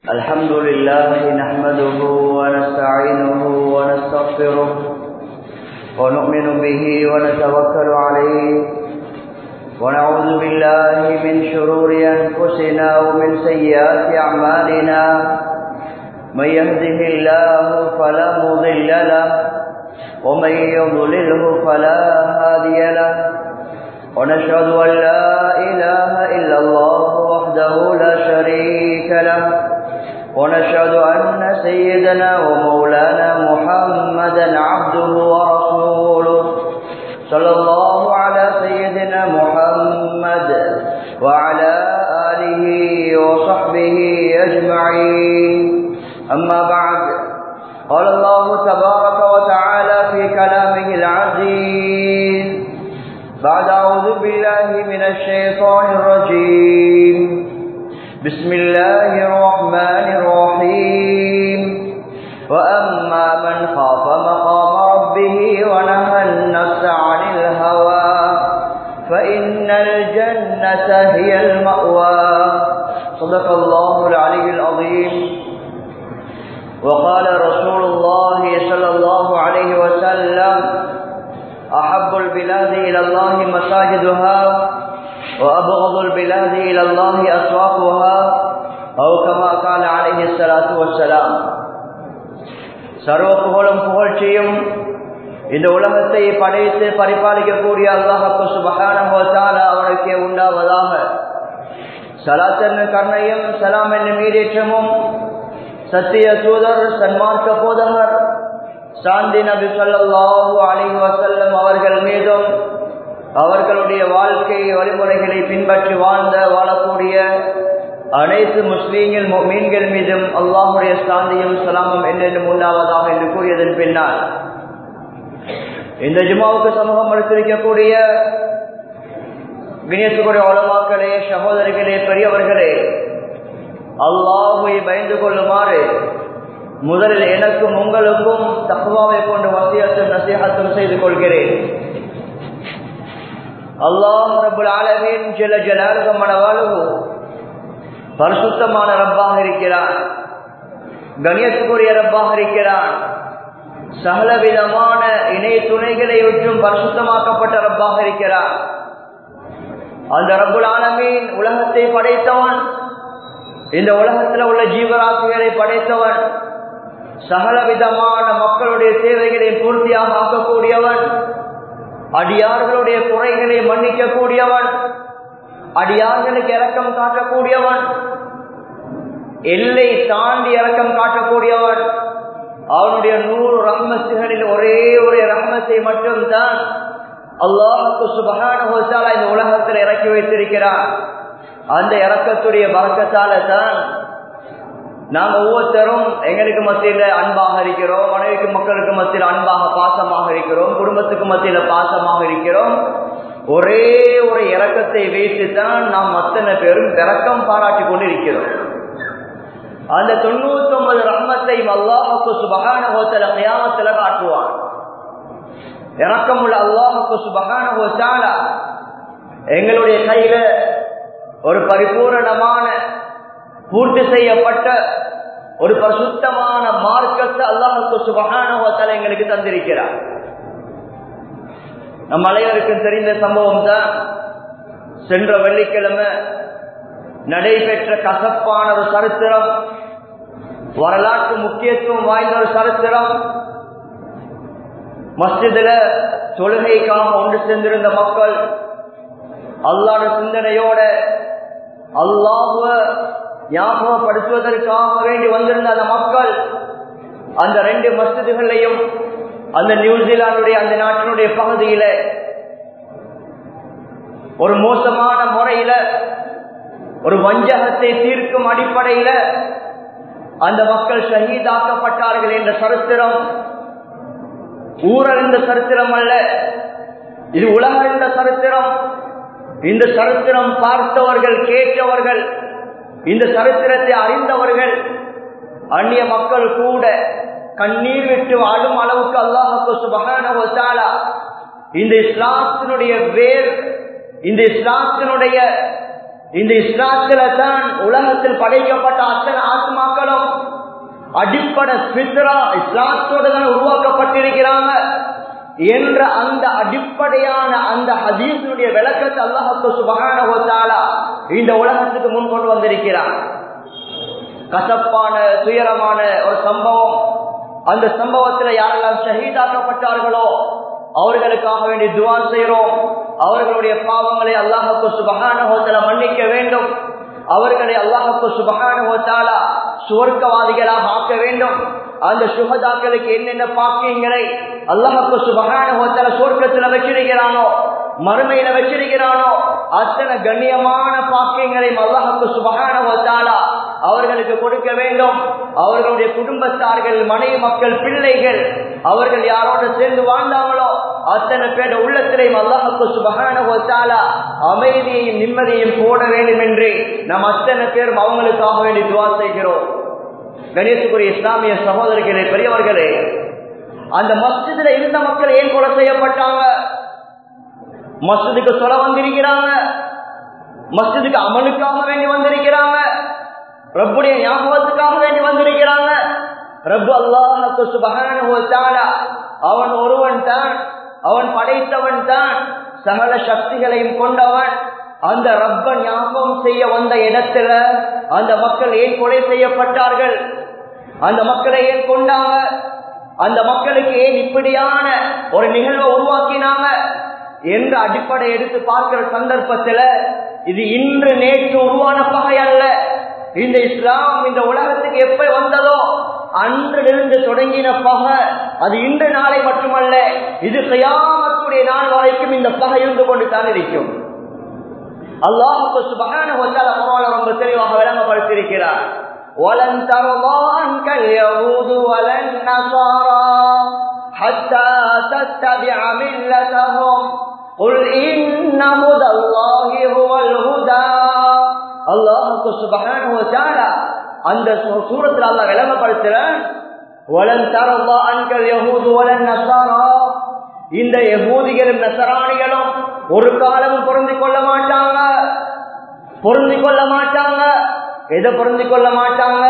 الحمد لله نحمده ونستعينه ونستغفره ونؤمن به ونتوكل عليه ونعوذ بالله من شرور أنفسنا ومن سيئات أعمالنا من يهده الله فلا مضل له ومن يضلله فلا هادي له ونشهد أن لا إله إلا الله وحده لا شريك له ونشهد أن سيدنا ومولانا محمدا عبده ورسوله صلى الله على سيدنا محمد وعلى آله وصحبه أجمعين أما بعد قال الله تبارك وتعالى في كلامه العزيز بعد أعوذ بالله من الشيطان الرجيم بسم الله الرحمن الرحيم وأما من خاف مقام ربه ونهى النفس عن الهوى فإن الجنة هي المأوى صدق الله العلي العظيم وقال رسول الله صلى الله عليه وسلم أحب البلاد إلى الله مساجدها وأبغض البلاد إلى الله أسواقها أو كما قال عليه الصلاة والسلام சர்வ புகழும் புகழ்ச்சியும் இந்த உலகத்தை படைத்து பரிபாலிக்கக்கூடிய அல்லாஹப்பு சுபகான அவனுக்கே உண்டாவதாக சலாத்தன் கர்ணையும் சலாம் என்னும் மீதேற்றமும் சத்திய தூதர் சன்மார்க்க போதகர் சாந்தி நபி சொல்லாஹு அலி வசல்லம் அவர்கள் மீதும் அவர்களுடைய வாழ்க்கை வழிமுறைகளை பின்பற்றி வாழ்ந்த வாழக்கூடிய அனைத்து முஸ்லீம்கள் மீன்கள் மீதும் அல்லாஹுடைய சாந்தியும் சலாமும் என்னென்னும் உண்டாவதாக என்று கூறியதன் பின்னால் இந்த ஜுமாவுக்கு சமூகம் அளித்திருக்கக்கூடிய வினேசுடைய உலமாக்களே சகோதரிகளே பெரியவர்களே அல்லாஹுவை பயந்து கொள்ளுமாறு முதலில் எனக்கும் உங்களுக்கும் தக்குவாவை கொண்டு வசியத்தும் நசீகத்தும் செய்து கொள்கிறேன் அல்லாஹ் ரபுல் ஆலமின் ஜல ஜலாலுகமான வாழ்வு பரிசுத்தமான ரப்பாக இருக்கிறான் கணியத்துக்குரிய ரப்பாக இருக்கிறான் சகல விதமான இணை துணைகளை விட்டும் பரிசுத்தமாக்கப்பட்ட ரப்பாக இருக்கிறான் அந்த ரபுல் ஆலமீன் உலகத்தை படைத்தவன் இந்த உலகத்தில் உள்ள ஜீவராசிகளை படைத்தவன் சகல விதமான மக்களுடைய தேவைகளை பூர்த்தியாக ஆக்கக்கூடியவன் அடியார்களுடைய குறைகளை மன்னிக்கக்கூடியவன் அடியார்களுக்கு இறக்கம் காட்டக்கூடியவன் எல்லை தாண்டி இறக்கம் காட்டக்கூடியவன் அவனுடைய நூறு ரஹ்மத்துகளில் ஒரே ஒரு ரஹ்மத்தை மட்டும்தான் அல்லாஹுக்கு சுபகான இந்த உலகத்தில் இறக்கி வைத்திருக்கிறான் அந்த இறக்கத்துடைய பறக்கத்தால தான் நாம் ஒவ்வொருத்தரும் எங்களுக்கு மத்தியில அன்பாக இருக்கிறோம் மனைவிக்கு மக்களுக்கு மத்தியில் அன்பாக பாசமாக இருக்கிறோம் குடும்பத்துக்கு மத்தியில பாசமாக இருக்கிறோம் ஒரே ஒரு இறக்கத்தை வைத்து தான் நாம் அத்தனை பேரும் இறக்கம் பாராட்டி கொண்டு இருக்கிறோம் அந்த தொண்ணூத்தி ஒன்பது ரஹ்மத்தையும் அல்லாஹுக்கு சுபகான ஹோத்தல கயாமத்துல காட்டுவான் இறக்கம் உள்ள அல்லாஹுக்கு சுபகான ஹோத்தாலா எங்களுடைய கையில ஒரு பரிபூரணமான பூர்த்தி செய்யப்பட்ட ஒரு பரிசுத்தமான மார்க்கத்தை அல்லாஹுக்கு சுபகான எங்களுக்கு தந்திருக்கிறார் நம் அனைவருக்கும் தெரிந்த சம்பவம் தான் சென்ற வெள்ளிக்கிழமை நடைபெற்ற கசப்பான ஒரு சரித்திரம் வரலாற்று முக்கியத்துவம் வாய்ந்த ஒரு சரித்திரம் மஸ்ஜிதுல தொழுகைக்காக ஒன்று சேர்ந்திருந்த மக்கள் அல்லாட சிந்தனையோட அல்லாஹுவ ஞாபகப்படுத்துவதற்காக வேண்டி வந்திருந்த அந்த மக்கள் அந்த ரெண்டு மஸ்ஜிதுகளையும் அந்த நியூசிலாந்துடைய அந்த நாட்டினுடைய பகுதியில ஒரு மோசமான முறையில ஒரு வஞ்சகத்தை தீர்க்கும் அடிப்படையில அந்த மக்கள் ஷஹீதாக்கப்பட்டார்கள் என்ற சரித்திரம் ஊரறிந்த சரித்திரம் அல்ல இது உலகறிந்த சரித்திரம் இந்த சரித்திரம் பார்த்தவர்கள் கேட்டவர்கள் இந்த சரித்திரத்தை அறிந்தவர்கள் அந்நிய மக்கள் கூட கண்ணீர் விட்டு வாழும் அளவுக்கு அல்லாஹு சுபகான இந்த இஸ்லாத்தினுடைய வேர் இந்த இஸ்லாத்தினுடைய இந்த இஸ்லாத்தில தான் உலகத்தில் படைக்கப்பட்ட அத்தனை ஆத்மாக்களும் அடிப்படை பித்ரா இஸ்லாத்தோட தான் உருவாக்கப்பட்டிருக்கிறாங்க என்ற அந்த அடிப்படையான அந்த ஹதீஸுடைய விளக்கத்தை அல்லாஹு சுபகான இந்த உலகத்துக்கு முன் கொண்டு வந்திருக்கிறார் கசப்பான துயரமான ஒரு சம்பவம் அந்த சம்பவத்தில் யாரெல்லாம் ஷஹீதாக்கப்பட்டார்களோ அவர்களுக்காக வேண்டி துவா செய்கிறோம் அவர்களுடைய பாவங்களை அல்லாஹுக்கு சுபகான ஹோத்தல மன்னிக்க வேண்டும் அவர்களை அல்லாஹுக்கு சுபகான ஹோத்தாலா சுவர்க்கவாதிகளாக ஆக்க வேண்டும் அந்த சுகதாக்களுக்கு என்னென்ன பாக்கியங்களை அல்லாஹுக்கு சுபகான ஹோத்தல சுவர்க்கத்துல வச்சிருக்கிறானோ மறுமையில வச்சிருக்கிறானோ அத்தனை கண்ணியமான பாக்கியங்களையும் அல்லாஹுக்கு சுபகான ஹோத்தாலா அவர்களுக்கு கொடுக்க வேண்டும் அவர்களுடைய குடும்பத்தார்கள் மனைவி மக்கள் பிள்ளைகள் அவர்கள் யாரோட சேர்ந்து வாழ்ந்தாங்களோ அத்தனை பேர் உள்ளத்திலையும் அல்லாஹுக்கு சுபகான ஹோத்தாலா அமைதியையும் நிம்மதியையும் போட வேண்டும் என்று நாம் அத்தனை பேரும் அவங்களுக்காக வேண்டி துவா செய்கிறோம் கணேசுக்குரிய இஸ்லாமிய சகோதரர்களே பெரியவர்களே அந்த மஸ்ஜிதில் இருந்த மக்கள் ஏன் கொலை செய்யப்பட்டாங்க மஸ்ஜிதுக்கு சொல்ல வந்திருக்கிறாங்க மஸ்ஜிதுக்கு அமலுக்காக வேண்டி வந்திருக்கிறாங்க ரப்புடைய ஞாபகத்துக்காக வேண்டி வந்திருக்கிறாங்க ரப்பு அல்லாஹு சுபகான அவன் ஒருவன் தான் அவன் படைத்தவன் தான் சகல சக்திகளையும் கொண்டவன் அந்த ரப்ப ஞாபகம் செய்ய வந்த இடத்துல அந்த மக்கள் ஏன் கொலை செய்யப்பட்டார்கள் அந்த மக்களை ஏன் கொண்டாங்க அந்த மக்களுக்கு ஏன் இப்படியான ஒரு நிகழ்வை உருவாக்கினாங்க என்ற அடிப்படை எடுத்து பார்க்கிற சந்தர்ப்பத்துல இது இன்று நேற்று உருவான பகை அல்ல இந்த இஸ்லாம் இந்த உலகத்துக்கு எப்ப வந்ததோ அன்றிலிருந்து தொடங்கின பகை அது இன்று நாளை மட்டுமல்ல இது கயாமத்துடைய நாள் வரைக்கும் இந்த பகை இருந்து கொண்டு தான் இருக்கும் அல்லாஹுக்கு சுபகான ரொம்ப தெளிவாக விளங்கப்படுத்தியிருக்கிறார் ولن ترضى عنك اليهود ولا النصارى حتى تتبع ملتهم قل إن هدى الله هو الهدى அல்லாஹுக்கு சுபகான அந்த சூரத்தில் அல்ல விளங்கப்படுத்துறேன் வலன் தரவா அன்கள் யகூது வலன் நசாரா இந்த யகூதிகளும் நசராணிகளும் ஒரு காலமும் பொருந்தி கொள்ள மாட்டாங்க பொருந்தி கொள்ள மாட்டாங்க எதை பொருந்தி கொள்ள மாட்டாங்க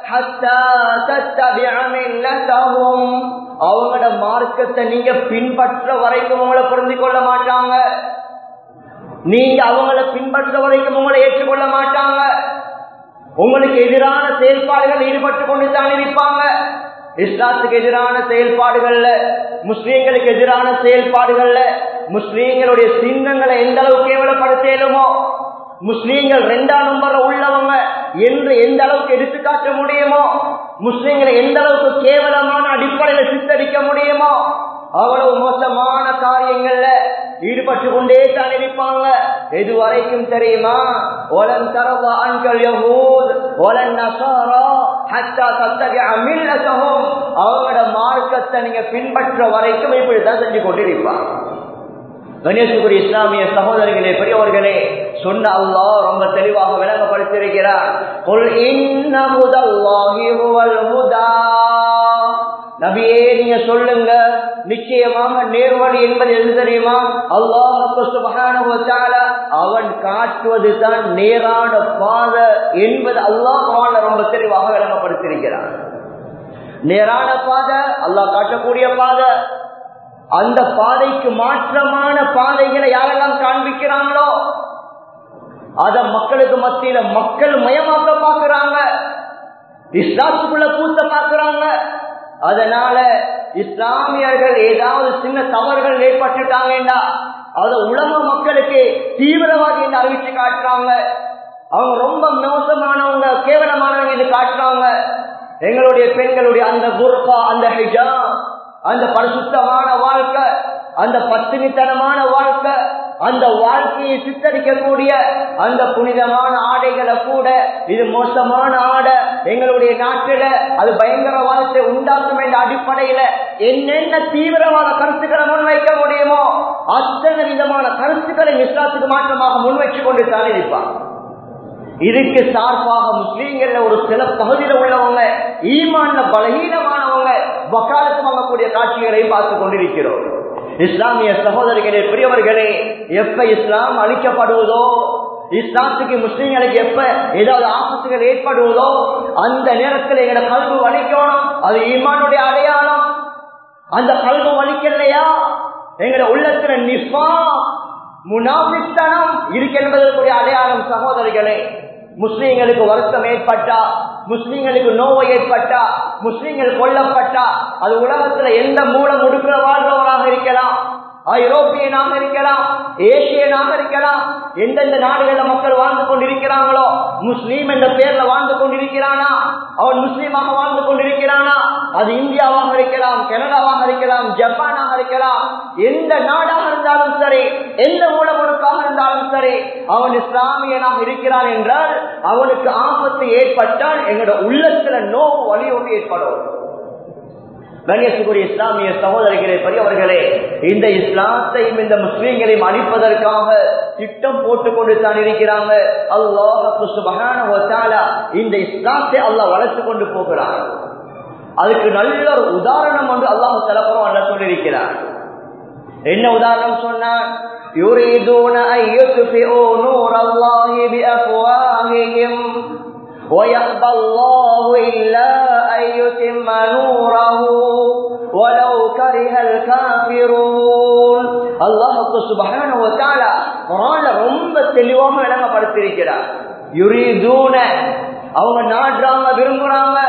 அவங்களோட மார்க்கத்தை நீங்க பின்பற்ற வரைக்கும் உங்களை பொருந்தி கொள்ள மாட்டாங்க நீங்க அவங்கள பின்பற்ற வரைக்கும் உங்களை ஏற்றுக்கொள்ள மாட்டாங்க உங்களுக்கு எதிரான செயல்பாடுகள் ஈடுபட்டு கொண்டு தான் இருப்பாங்க இஸ்லாத்துக்கு எதிரான செயல்பாடுகள்ல முஸ்லீம்களுக்கு எதிரான செயல்பாடுகள்ல முஸ்லீம்களுடைய சின்னங்களை எந்த அளவுக்கு கேவலப்படுத்தலுமோ முஸ்லீம்கள் ரெண்டாம் நம்பர்ல உள்ளவங்க என்று எந்த அளவுக்கு எடுத்துக்காட்ட முடியுமோ முஸ்லீம்களை எந்த அளவுக்கு கேவலமான அடிப்படையில சித்தரிக்க முடியுமோ அவ்வளவு மோசமான காரியங்கள்ல ஈடுபட்டு கொண்டே தான் இருப்பாங்க எது வரைக்கும் தெரியுமா ஒலன் தரவா அன்கள் யஹூத் ஒலன் நசாரா ஹத்தா தத்தகை அமில்லசகம் அவங்களோட மார்க்கத்தை நீங்க பின்பற்ற வரைக்கும் இப்படித்தான் செஞ்சு கொண்டிருப்பாங்க கணேசுக்குரிய இஸ்லாமிய சகோதரிகளே பெரியவர்களே சொன்ன அல்லா ரொம்ப தெளிவாக விளங்கப்படுத்தியிருக்கிறார் நபியே நீங்க சொல்லுங்க நிச்சயமாக நேர்வழி என்பது எது தெரியுமா அல்லாஹ் அவன் காட்டுவது தான் நேரான பாத என்பது அல்லாஹ் ரொம்ப தெளிவாக விளங்கப்படுத்தியிருக்கிறான் நேரான பாதை அல்லாஹ் காட்டக்கூடிய பாதை அந்த பாதைக்கு மாற்றமான பாதைகளை யாரெல்லாம் காண்பிக்கிறாங்களோ அத மக்களுக்கு மத்தியில மக்கள் மயமாக்க பாக்குறாங்க இஸ்லாத்துக்குள்ள பூத்த பாக்குறாங்க அதனால இஸ்லாமியர்கள் ஏதாவது சின்ன தவறுகள் ஏற்பட்டுட்டாங்கன்னா அத உலக மக்களுக்கு தீவிரவாதி என்று அறிவிச்சு காட்டுறாங்க அவங்க ரொம்ப மோசமானவங்க கேவலமானவங்க என்று காட்டுறாங்க எங்களுடைய பெண்களுடைய அந்த குர்பா அந்த ஹிஜா அந்த பரிசுத்தமான வாழ்க்கை அந்த பத்தினித்தனமான வாழ்க்கை அந்த வாழ்க்கையை சித்தரிக்கக்கூடிய அந்த புனிதமான ஆடைகளை கூட இது மோசமான ஆடை எங்களுடைய நாட்டில அது பயங்கரவாதத்தை உண்டாக்கும் என்ற அடிப்படையில என்னென்ன தீவிரவாத கருத்துக்களை முன்வைக்க முடியுமோ அத்தனை விதமான கருத்துக்களை இஸ்லாத்துக்கு மாற்றமாக முன்வைச்சு கொண்டு தான் இருப்பான் இதுக்கு சார்பாக முஸ்லீம்கள்ல ஒரு சில பகுதியில உள்ளவங்க ஈமான்ல பலகீனமானவங்க வக்காலத்து வாங்கக்கூடிய காட்சிகளை பார்த்து கொண்டிருக்கிறோம் இஸ்லாமிய சகோதரிகளே பெரியவர்களே எப்ப இஸ்லாம் அழிக்கப்படுவதோ இஸ்லாத்துக்கு முஸ்லீம்களுக்கு எப்ப ஏதாவது ஆபத்துகள் ஏற்படுவதோ அந்த நேரத்தில் எங்களோட கல்வி வலிக்கணும் அது ஈமானுடைய அடையாளம் அந்த கல்வி வலிக்கலையா எங்களோட உள்ளத்துல நிஃபா முனாபித்தனம் இருக்கு என்பதற்குரிய அடையாளம் சகோதரிகளே முஸ்லீம்களுக்கு வருத்தம் ஏற்பட்டா முஸ்லீம்களுக்கு நோவை ஏற்பட்டா முஸ்லீம்கள் கொல்லப்பட்டா அது உலகத்துல எந்த மூல முடுக்கிற வாழ்றவராக இருக்கலாம் ஐரோப்பியனாக இருக்கலாம் ஏசியனாக இருக்கலாம் எந்தெந்த நாடுகள்ல மக்கள் வாழ்ந்து கொண்டிருக்கிறாங்களோ முஸ்லீம் என்ற பெயர்ல வாழ்ந்து கொண்டிருக்கிறானா அவன் முஸ்லீமாக வாழ்ந்து கொண்டிருக்கிறானா அது இந்தியாவாக இருக்கலாம் கனடாவாக இருக்கலாம் ஜப்பானாக இருக்கலாம் எந்த நாடாக இருந்தாலும் சரி எந்த மூலமுழுக்காக இருந்தாலும் சரி அவன் இஸ்லாமியனாக இருக்கிறான் என்றால் அவனுக்கு ஆபத்து ஏற்பட்டால் எங்களோட உள்ளத்துல நோவு வலியோடு ஏற்படும் கண்ணியத்துக்குரிய இஸ்லாமிய சகோதரிகளே பெரியவர்களே இந்த இஸ்லாத்தையும் இந்த முஸ்லீம்களையும் அழிப்பதற்காக திட்டம் போட்டு கொண்டு தான் இருக்கிறாங்க அல்லாஹால இந்த இஸ்லாத்தை அல்லாஹ் வளர்த்து கொண்டு போகிறார் அதுக்கு நல்ல ஒரு உதாரணம் வந்து அல்லாஹு தலப்பரம் அல்ல சொல்லியிருக்கிறார் என்ன உதாரணம் சொன்னான் يريدون أن يطفئوا نور الله بأفواههم ويأبى الله إلا أن يتم نوره ولو كره الكافرون அல்லாஹுக்கு சுபஹான வத்தாலா குரான்ல ரொம்ப தெளிவாக விளங்கப்படுத்திருக்கிறார் யுரீதூன அவங்க நாடுறாங்க விரும்புறாங்க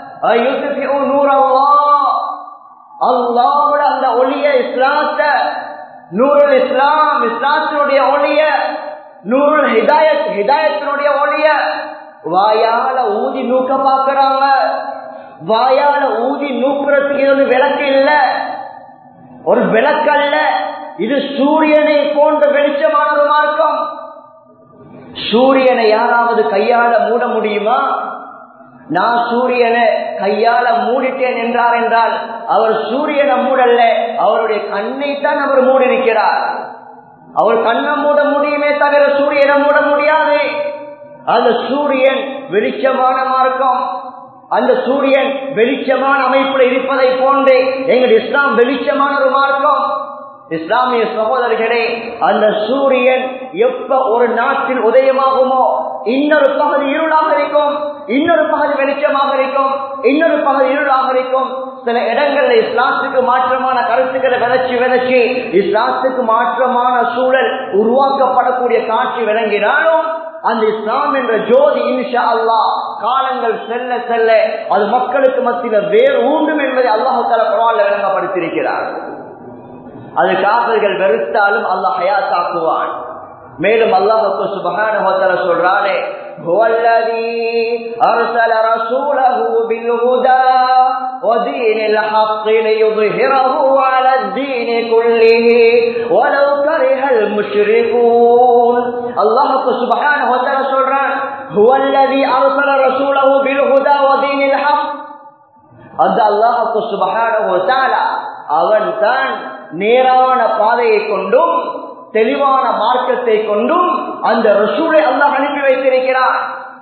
அல்லாவோட அந்த ஒளிய இஸ்லாத்த நூறுல் இஸ்லாம் இஸ்லாத்தினுடைய ஒளிய நூறுல் ஹிதாயத் ஹிதாயத்தினுடைய ஒளிய வாயால ஊதி நூக்க பாக்குறாங்க வாயால ஊதி நூக்குறதுக்கு இது வந்து விளக்கு இல்ல ஒரு விளக்கல்ல இது சூரியனை போன்ற வெளிச்சமான ஒரு மார்க்கம் சூரியனை யாராவது கையால மூட முடியுமா நான் சூரியனை கையால மூடிட்டேன் என்றார் என்றால் அவர் சூரியனை மூடல்ல அவருடைய கண்ணை தான் அவர் மூடிருக்கிறார் அவர் கண்ணை மூட முடியுமே தவிர சூரியனை மூட முடியாது அந்த சூரியன் வெளிச்சமான மார்க்கம் அந்த சூரியன் வெளிச்சமான அமைப்புல இருப்பதை போன்று எங்கள் இஸ்லாம் வெளிச்சமான ஒரு மார்க்கம் இஸ்லாமிய சகோதரர்களே அந்த சூரியன் எப்ப ஒரு நாட்டில் உதயமாகுமோ இன்னொரு பகுதி இருளாக இருக்கும் இன்னொரு பகுதி வெளிச்சமாக இருக்கும் இன்னொரு பகுதி இருளாக இருக்கும் சில இடங்கள்ல இஸ்லாத்துக்கு மாற்றமான கருத்துக்களை விதைச்சு விதைச்சு இஸ்லாத்துக்கு மாற்றமான சூழல் உருவாக்கப்படக்கூடிய காட்சி விளங்கினாலும் அந்த இஸ்லாம் என்ற ஜோதி இன்ஷா அல்லா காலங்கள் செல்ல செல்ல அது மக்களுக்கு மத்தியில வேறு ஊண்டும் என்பதை அல்லாஹு தலா குரான்ல விளங்கப்படுத்தியிருக்கிறார் அது காதல்கள் வெறுத்தாலும் அல்லாஹ் ஹயாத்தாக்குவான் மேலும் அல்லாஹுக்கு சுபகான சொல்றானே هو الذي أرسل رسوله بالهدى ودين الحق ليظهره على الدين كله ولو كره المشركون الله سبحانه وتعالى சொல்றான் هو الذي أرسل رسوله بالهدى ودين الحق அந்த அல்லாஹுக்கு சுபஹானஹு வ தஆலா அவன் தான் நேரான பாதையை கொண்டும் தெளிவான மார்க்கத்தை கொண்டும் அந்த ரசூலை அல்லாஹ் அனுப்பி வைத்திருக்கிறான்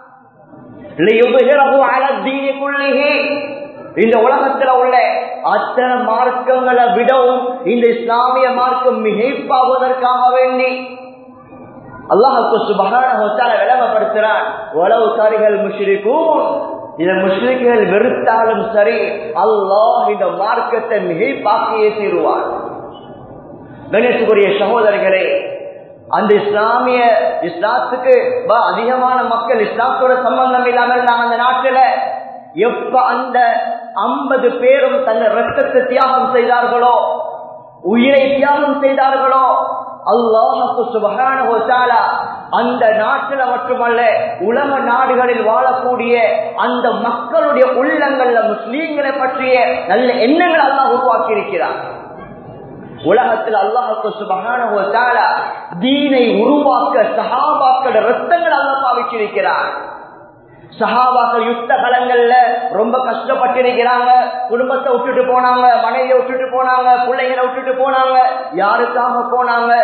இந்த உலகத்துல உள்ள அத்தனை மார்க்கங்களை விடவும் இந்த இஸ்லாமிய மார்க்கம் மிகைப்பாவதற்காக வேண்டி அல்லாஹுக்கு சுபகான விளங்கப்படுத்துறான் உளவு காரிகள் முஷ்ரிக்கும் இந்த முஸ்லிம்கள் வெறுத்தாலும் சரி அல்லாஹ் இந்த மார்க்கத்தை மிகைப்பாக்கியே தீருவான் கணேசுக்குரிய சகோதரர்களே அந்த இஸ்லாமிய இஸ்லாத்துக்கு அதிகமான மக்கள் இஸ்லாத்தோட சம்பந்தம் இல்லாமல் இருந்தாங்க அந்த நாட்டுல எப்ப அந்த ஐம்பது பேரும் தன்னை ரத்தத்தை தியாகம் செய்தார்களோ உயிரை தியாகம் செய்தார்களோ அல்லாஹு சுபகான அந்த நாட்டில் மட்டுமல்ல உலக நாடுகளில் வாழக்கூடிய அந்த மக்களுடைய உள்ளங்கள்ல முஸ்லீம்களை பற்றிய நல்ல எண்ணங்களை அல்லாஹ் உருவாக்கி இருக்கிறார் உலகத்தில் அல்லாஹுக்கு சுபகான தீனை உருவாக்க சஹாபாக்கள ரத்தங்கள் அல்ல பாவிச்சிருக்கிறார் சஹாபாக்கள் யுத்த கலங்கள்ல ரொம்ப கஷ்டப்பட்டிருக்கிறாங்க குடும்பத்தை விட்டுட்டு போனாங்க மனைவியை விட்டுட்டு போனாங்க பிள்ளைங்களை விட்டுட்டு போனாங்க யாருக்காக போனாங்க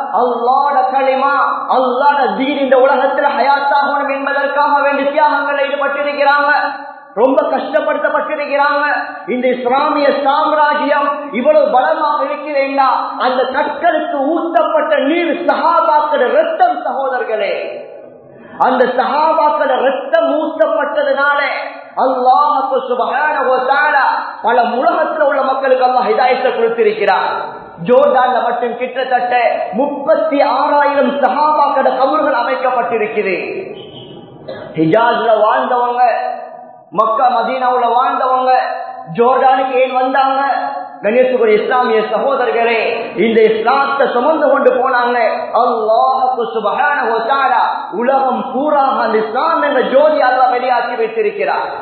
அல்லாட களிமா அல்லாட தீன் இந்த உலகத்துல ஹயாத்தாகணும் என்பதற்காக வேண்டி தியாகங்கள் செய்யப்பட்டிருக்கிறாங்க ரொம்ப கஷ்டப்படுத்தப்பட்டிருக்கிறாங்க இந்த இஸ்லாமிய சாம்ராஜ்யம் இவ்வளவு பலமாக இருக்கிறேன்னா அந்த கற்களுக்கு ஊத்தப்பட்ட நீர் சகாபாக்கிற ரத்தம் சகோதரர்களே அந்த சகாபாக்கள ரத்தம் ஊத்தப்பட்டதுனால அல்லாஹுக்கு சுபகான பல உலகத்தில் உள்ள மக்களுக்கு அல்லாஹ் ஹிதாயத்தை கொடுத்திருக்கிறார் ஜோர்டான்ல மட்டும் கிட்டத்தட்ட முப்பத்தி ஆறாயிரம் சகாபாக்கள கபர்கள் அமைக்கப்பட்டிருக்கிறது ஹிஜாஸ்ல வாழ்ந்தவங்க மக்கா மதீனாவுல வாழ்ந்தவங்க ஜோர்டானுக்கு ஏன் வந்தாங்க கணேசுக்குரிய இஸ்லாமிய சகோதரர்களே இந்த இஸ்லாத்தை சுமந்து கொண்டு போனாங்க அல்லாஹுக்கு சுபகான உலகம் பூராக அந்த இஸ்லாம் என்ற ஜோதி அல்லா வெளியாக்கி வைத்திருக்கிறார்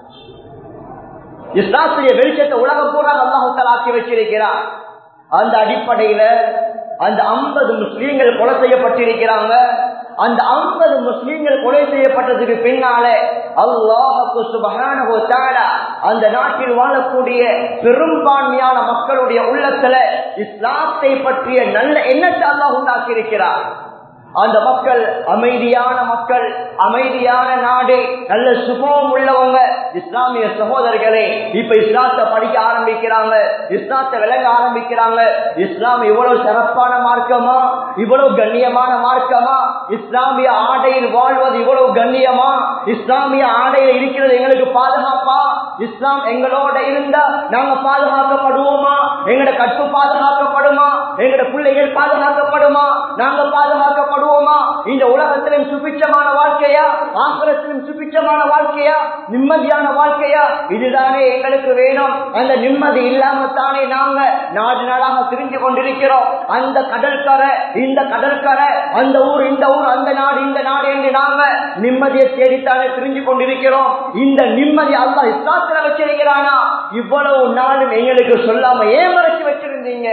இஸ்லாத்துடைய வெளிச்சத்தை உலகம் பூரா அல்லாஹு ஆக்கி வச்சிருக்கிறார் அந்த அடிப்படையில அந்த ஐம்பது முஸ்லீம்கள் கொலை செய்யப்பட்டிருக்கிறாங்க அந்த ஐம்பது முஸ்லீம்கள் கொலை செய்யப்பட்டதுக்கு பின்னாலே அல்லாஹுக்கு சுபகான அந்த நாட்டில் வாழக்கூடிய பெரும்பான்மையான மக்களுடைய உள்ளத்துல இஸ்லாத்தை பற்றிய நல்ல எண்ணத்தை அல்லாஹ் உண்டாக்கி இருக்கிறார் அந்த மக்கள் அமைதியான மக்கள் அமைதியான நாடு நல்ல சுபம் உள்ளவங்க இஸ்லாமிய சகோதரர்களே இப்ப இஸ்லாத்தை படிக்க ஆரம்பிக்கிறாங்க இஸ்லாத்தை விளங்க ஆரம்பிக்கிறாங்க இஸ்லாம் இவ்வளவு சிறப்பான மார்க்கமா இவ்வளவு கண்ணியமான மார்க்கமா இஸ்லாமிய ஆடையில் வாழ்வது இவ்வளவு கண்ணியமா இஸ்லாமிய ஆடையில் இருக்கிறது எங்களுக்கு பாதுகாப்பா இஸ்லாம் எங்களோட இருந்தா நாங்க பாதுகாக்கப்படுவோமா எங்களோட கற்பு பாதுகாக்கப்படுமா எங்களோட பிள்ளைகள் பாதுகாக்கப்படுமா நாங்க பாதுகாக்கப்படுவோமா இந்த உலகத்திலும் சுபிச்சமான வாழ்க்கையா ஆசிரத்திலும் சுபிச்சமான வாழ்க்கையா நிம்மதியான வாழ்க்கையா இதுதானே எங்களுக்கு வேணும் அந்த நிம்மதி இல்லாம தானே நாங்க நாடு நாளாக திரிஞ்சு கொண்டிருக்கிறோம் அந்த கடற்கரை இந்த கடற்கரை அந்த ஊர் இந்த ஊர் அந்த நாடு இந்த நாடு என்று நாங்க நிம்மதியை தேடித்தானே திரிஞ்சு கொண்டிருக்கிறோம் இந்த நிம்மதி அல்ல இஸ்லாத்துல வச்சிருக்கிறானா இவ்வளவு நாளும் எங்களுக்கு சொல்லாம ஏன் மறைச்சு வச்சிருந்தீங்க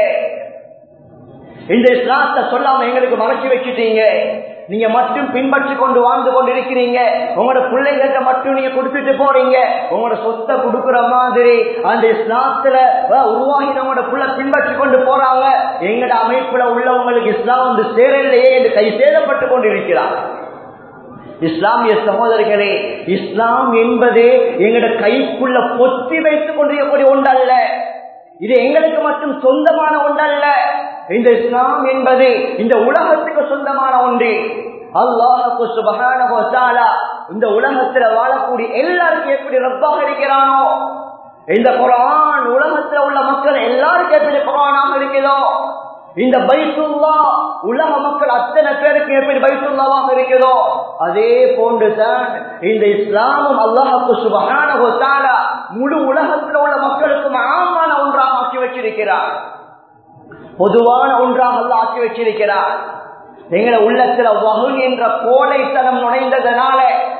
இந்த இஸ்லாத்தை சொல்லாம எங்களுக்கு மறைச்சு வச்சுட்டீங்க நீங்க மட்டும் பின்பற்றி கொண்டு வாழ்ந்து கொண்டு இருக்கிறீங்க உங்களோட பிள்ளைகிட்ட மட்டும் நீங்க கொடுத்துட்டு போறீங்க உங்களோட சொத்தை கொடுக்குற மாதிரி அந்த இஸ்லாத்துல உருவாகினவங்களோட புள்ள பின்பற்றி கொண்டு போறாங்க எங்கட அமைப்புல உள்ளவங்களுக்கு இஸ்லாம் வந்து சேரலையே என்று கை சேதப்பட்டு கொண்டு இருக்கிறார் இஸ்லாமிய சகோதரர்களே இஸ்லாம் என்பது எங்கட கைக்குள்ள பொத்தி வைத்துக் கொண்டிருக்கக்கூடிய ஒன்றல்ல இது எங்களுக்கு மட்டும் சொந்தமான ஒன்றல்ல இந்த இஸ்லாம் என்பது இந்த உலகத்துக்கு சொந்தமான ஒன்று அல்லாஹுக்கு சுபகான இந்த உலகத்துல வாழக்கூடிய எல்லாருக்கும் எப்படி ரப்பாக இருக்கிறானோ இந்த குரான் உலகத்துல உள்ள மக்கள் எல்லாருக்கும் எப்படி குரானாக இருக்கிறதோ இந்த பைத்துல்லா உலக மக்கள் அத்தனை பேருக்கு எப்படி பைத்துல்லாவாக இருக்கிறதோ அதே போன்றுதான் இந்த இஸ்லாமும் அல்லாஹுக்கு சுபகான முழு உலகத்தில் உள்ள மக்களுக்கும் ஆமான ஒன்றாக ஆக்கி வச்சிருக்கிறார் பொதுவான ஒன்றாக அல்ல ஆக்கி வச்சிருக்கிறார் எங்களை உள்ளத்துல வகு என்ற கோடைத்தனம் நுழைந்ததனால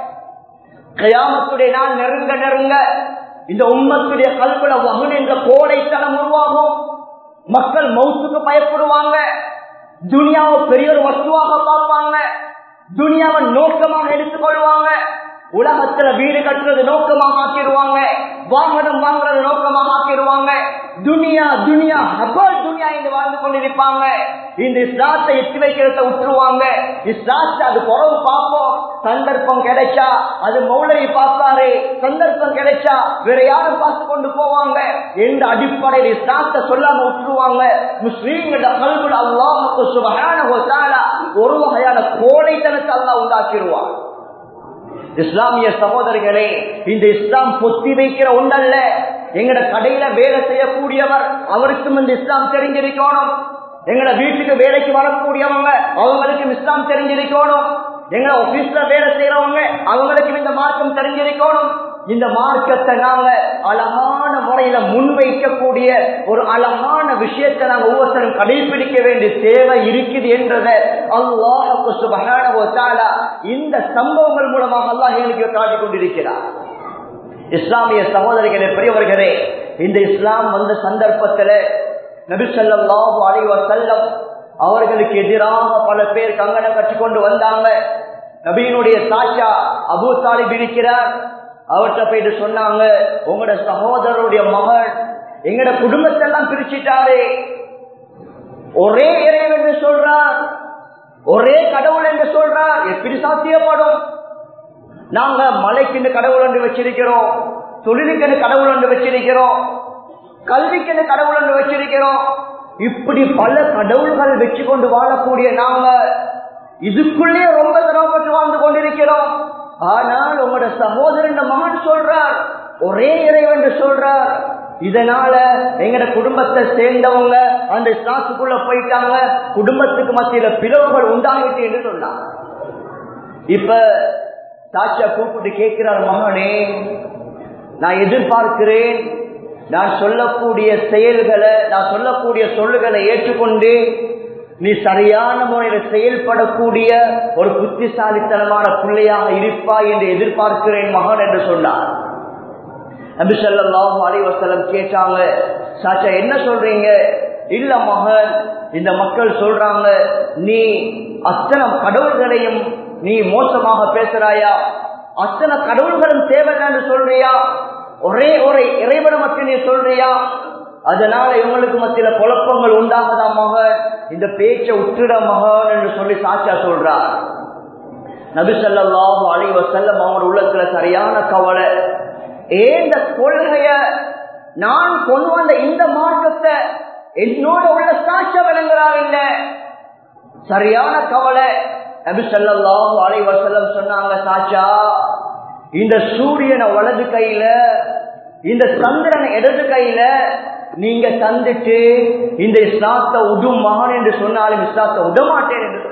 கயாமத்துடைய நாள் நெருங்க நெருங்க இந்த உம்மத்துடைய கல்குல வகு என்ற கோடைத்தனம் உருவாகும் மக்கள் மவுத்துக்கு பயப்படுவாங்க துனியாவை பெரிய ஒரு வஸ்துவாக பார்ப்பாங்க துனியாவை நோக்கமாக எடுத்துக்கொள்வாங்க உலகத்துல வீடு கட்டுறது நோக்கமாக ஆக்கிடுவாங்க வாகனம் வாங்குறது நோக்கமாக ஆக்கிடுவாங்க துனியா துனியா ஹபல் துனியா என்று வாழ்ந்து கொண்டிருப்பாங்க இந்த இஸ்லாத்தை எத்தி வைக்கிறத விட்டுருவாங்க இஸ்லாத்தை அது குறவு பார்ப்போம் சந்தர்ப்பம் கிடைச்சா அது மௌலவி பார்ப்பாரு சந்தர்ப்பம் கிடைச்சா வேற யாரும் பார்த்து கொண்டு போவாங்க எந்த அடிப்படையில் இஸ்லாத்தை சொல்லாம விட்டுருவாங்க முஸ்லீம்கள கல்குள் அல்லாஹுக்கு சுபகான ஒரு வகையான கோடைத்தனத்தை அல்லா உண்டாக்கிடுவாங்க இஸ்லாமிய சகோதரர்களே இந்த இஸ்லாம் பொத்தி வைக்கிற ஒன்றல்ல எங்கட கடையில வேலை செய்யக்கூடியவர் அவருக்கும் இந்த இஸ்லாம் தெரிஞ்சிருக்கணும் எங்கட வீட்டுக்கு வேலைக்கு வரக்கூடியவங்க அவங்களுக்கும் இஸ்லாம் தெரிஞ்சிருக்கணும் எங்க ஆபீஸ்ல வேலை செய்யறவங்க அவங்களுக்கும் இந்த மார்க்கம் தெரிஞ்சிருக்கணும் இந்த மார்க்கத்தை நாங்க அழகான முறையில முன்வைக்கக்கூடிய ஒரு அழகான விஷயத்தை நாங்க ஒவ்வொருத்தரும் கடைபிடிக்க வேண்டிய தேவை இருக்குது என்றத அல்லாஹுக்கு சுபகான இந்த சம்பவங்கள் மூலமாக அல்லாஹ் எங்களுக்கு காட்டிக் கொண்டிருக்கிறார் இஸ்லாமிய சகோதரிகளே பெரியவர்களே இந்த இஸ்லாம் வந்த சந்தர்ப்பத்தில் நபிசல்லாஹு அலைவ செல்லம் அவர்களுக்கு எதிராக பல பேர் கங்கணம் கட்டிக்கொண்டு வந்தாங்க நபீனுடைய சாச்சா அபு தாலிப் இருக்கிறார் அவர்கிட்ட போயிட்டு சொன்னாங்க உங்களோட சகோதரருடைய மகள் எங்கட குடும்பத்தை எல்லாம் பிரிச்சுட்டாரு ஒரே இறைவன் என்று சொல்றார் ஒரே கடவுள் என்று சொல்றார் எப்படி சாத்தியப்படும் நாங்க மலைக்குன்னு கடவுள் ஒன்று வச்சிருக்கிறோம் தொழிலுக்குன்னு கடவுள் ஒன்று வச்சிருக்கிறோம் கல்விக்குன்னு கடவுள் ஒன்று வச்சிருக்கிறோம் இப்படி பல கடவுள்கள் வச்சு கொண்டு வாழக்கூடிய நாங்க இதுக்குள்ளே ரொம்ப சிரமப்பட்டு வாழ்ந்து கொண்டிருக்கிறோம் ஆனால் உங்களோட சகோதரன் மகன் சொல்றார் ஒரே இறைவன் சொல்றார் இதனால எங்கட குடும்பத்தை சேர்ந்தவங்க அந்த இஸ்லாத்துக்குள்ள போயிட்டாங்க குடும்பத்துக்கு மத்தியில பிளவுகள் உண்டாகிட்டு என்று சொன்னாங்க இப்ப சாட்சியா கூப்பிட்டு கேட்கிறார் மகனே நான் எதிர்பார்க்கிறேன் நான் சொல்லக்கூடிய செயல்களை நான் சொல்லக்கூடிய சொல்லுகளை ஏற்றுக்கொண்டு நீ சரியான முறையில் செயல்படக்கூடிய ஒரு புத்திசாலித்தனமான பிள்ளையாக இருப்பாய் என்று எதிர்பார்க்கிறேன் மகன் என்று சொன்னார் நபிசல்லாஹு அலைவசலம் கேட்டாங்க சாச்சா என்ன சொல்றீங்க இல்ல மகன் இந்த மக்கள் சொல்றாங்க நீ அத்தனை கடவுள்களையும் நீ மோசமாக பேசுறாயா அத்தனை கடவுள்களும் தேவைன்னு சொல்றியா ஒரே ஒரு இறைவனை மட்டும் நீ சொல்றியா அதனால இவங்களுக்கு மத்தியில குழப்பங்கள் உண்டாகதா மகன் இந்த பேச்சை உற்றிட மகன் என்று சொல்லி சாச்சா சொல்றார் நபிசல்லாஹு அலைவ செல்லம் அவங்க உள்ளத்துல சரியான கவலை ஏந்த கொள்கைய நான் கொண்டு வந்த இந்த மார்க்கத்தை என்னோட உள்ள சாட்ச விளங்குறார் இல்ல சரியான கவலை நபி சொல்லாஹு அலைவசல்லம் சொன்னாங்க சாச்சா இந்த சூரியனை வலது கையில இந்த சந்திரன் இடது கையில நீங்க தந்துட்டு இந்த இஸ்லாத்தை உடும் மகன் என்று சொன்னாலும் இஸ்லாத்தை உடமாட்டேன் என்று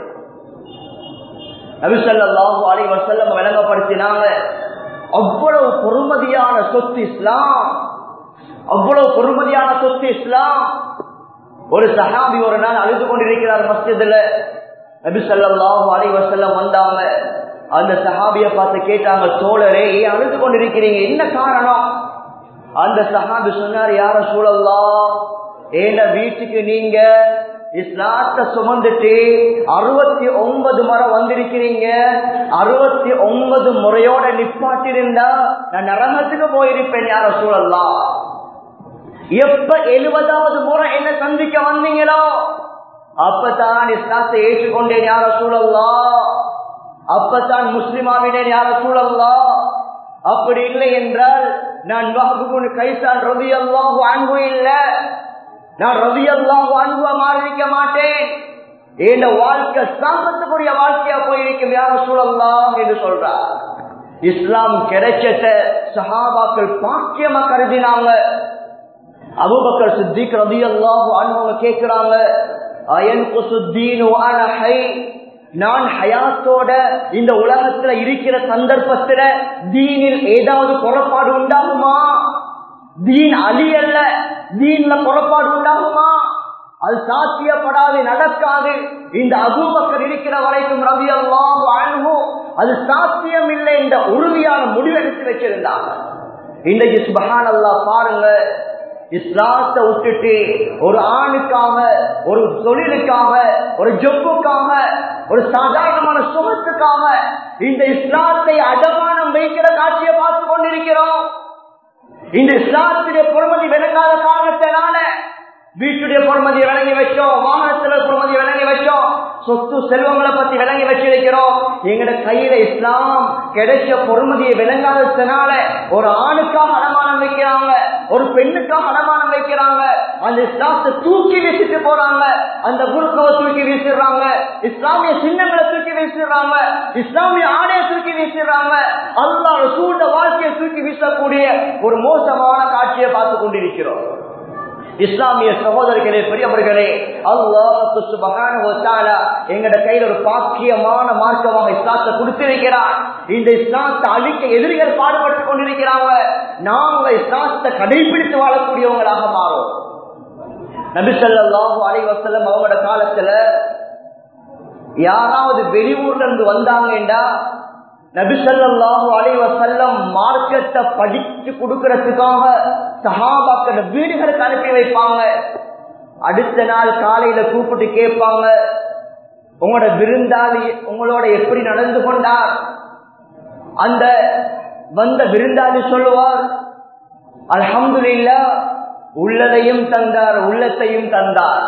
நபிசல்லாஹு அலை வசல்லம் விளங்கப்படுத்தினாங்க அவ்வளவு பொறுமதியான சொத்து இஸ்லாம் அவ்வளவு பொறுமதியான சொத்து இஸ்லாம் ஒரு சஹாபி ஒரு நாள் அழுது கொண்டிருக்கிறார் மஸ்ஜிதுல நபி சல்லாஹு அலை வசல்லம் வந்தாங்க அந்த சஹாபிய பார்த்து கேட்டாங்க சோழரே ஏன் அழுது கொண்டிருக்கிறீங்க என்ன காரணம் அந்த சஹாபி சொன்னார் யார சூழல்லா ஏன வீட்டுக்கு நீங்க இஸ்லாத்தை சுமந்துட்டு அறுபத்தி ஒன்பது முறை வந்திருக்கிறீங்க அறுபத்தி ஒன்பது முறையோட நிப்பாட்டிருந்தா நான் நரகத்துக்கு போயிருப்பேன் யார சூழல்லாம் எப்ப எழுபதாவது முறை என்ன சந்திக்க வந்தீங்களோ அப்பதான் இஸ்லாத்தை ஏற்றுக்கொண்டேன் யார சூழல்லா அப்பதான் முஸ்லிமாவினேன் யார சூழல்லா அப்படி இல்லை என்றால் நான் வகுப்பு கைசான் ரவி அல்லாஹு அன்பு இல்லை நான் ரவி அல்லாஹு அன்புவ மாறிக்க மாட்டேன் இந்த வாழ்க்கை சாம்பத்துக்குரிய வாழ்க்கையா போயிருக்கும் யார சூழல்லாம் என்று சொல்றார் இஸ்லாம் கிடைச்சத சஹாபாக்கள் பாக்கியமா கருதினாங்க அபுபக்கர் சித்திக் ரதி அல்லாஹு அன்பவங்க கேட்கிறாங்க அயன் குசுத்தீன் நான் ஹயாத்தோட இந்த உலகத்துல இருக்கிற சந்தர்ப்பத்துல தீனில் ஏதாவது குறப்பாடு உண்டாகுமா தீன் அலி அல்ல தீன்ல குறப்பாடு உண்டாகுமா அது சாத்தியப்படாது நடக்காது இந்த அபூபக்கர் இருக்கிற வரைக்கும் ரவி அல்லாஹ் அணுகு அது சாத்தியம் இல்லை இந்த உறுதியான முடிவெடுத்து வச்சிருந்தாங்க இன்றைக்கு சுபஹான் அல்லா பாருங்க இஸ்லாத்தை விட்டுட்டு ஒரு ஆணுக்காக ஒரு தொழிலுக்காக ஒரு ஜொப்புக்காக ஒரு சாதாரணமான சுகத்துக்காக இந்த இஸ்லாத்தை அடமானம் வைக்கிற காட்சியை பார்த்து கொண்டிருக்கிறோம் இந்த இஸ்லாத்துடைய பொறுமதி விளங்காத காரணத்தினால வீட்டுடைய பொறுமதியை விளங்கி வச்சோம் வாகனத்துல பொறுமதியை விளங்கி வச்சோம் சொத்து செல்வங்களை பத்தி விளங்கி வச்சிருக்கிறோம் எங்கட கையில இஸ்லாம் கிடைச்ச பொறுமதியை விளங்காததுனால ஒரு ஆணுக்காக அடமானம் வைக்கிறாங்க ஒரு பெண்ணுக்காக அடமானம் வைக்கிறாங்க அந்த இஸ்லாத்தை தூக்கி வீசிட்டு போறாங்க அந்த குருக்கவை தூக்கி வீசிடுறாங்க இஸ்லாமிய சின்னங்களை தூக்கி வீசிடுறாங்க இஸ்லாமிய ஆடையை தூக்கி வீசிடுறாங்க அல்லா சூழ்ந்த வாழ்க்கையை தூக்கி வீசக்கூடிய ஒரு மோசமான காட்சியை பார்த்து கொண்டிருக்கிறோம் இஸ்லாமிய சகோதரர்களே பெரியவர்களே அல்லாஹ் எங்கட கையில ஒரு பாக்கியமான மார்க்கமாக இஸ்லாத்தை கொடுத்திருக்கிறார் இந்த இஸ்லாத்தை அழிக்க எதிரிகள் பாடுபட்டு கொண்டிருக்கிறாங்க நாங்க இஸ்லாத்தை கடைபிடித்து வாழக்கூடியவங்களாக மாறும் நபிசல்லாஹு அலைவசல்லம் அவங்களோட காலத்துல யாராவது வெளியூர்ல இருந்து வந்தாங்கடா நபிசல்லாஹு அலைவசல்லம் மார்க்கத்தை படிச்சு கொடுக்கறதுக்காக சஹாபாக்கிற வீடுகளுக்கு அனுப்பி வைப்பாங்க அடுத்த நாள் காலையில கூப்பிட்டு கேட்பாங்க உங்களோட விருந்தாளி உங்களோட எப்படி நடந்து கொண்டார் அந்த வந்த விருந்தாளி சொல்லுவார் அல்ஹம்துலில்லா உள்ளதையும் தந்தார் உள்ளத்தையும் தந்தார்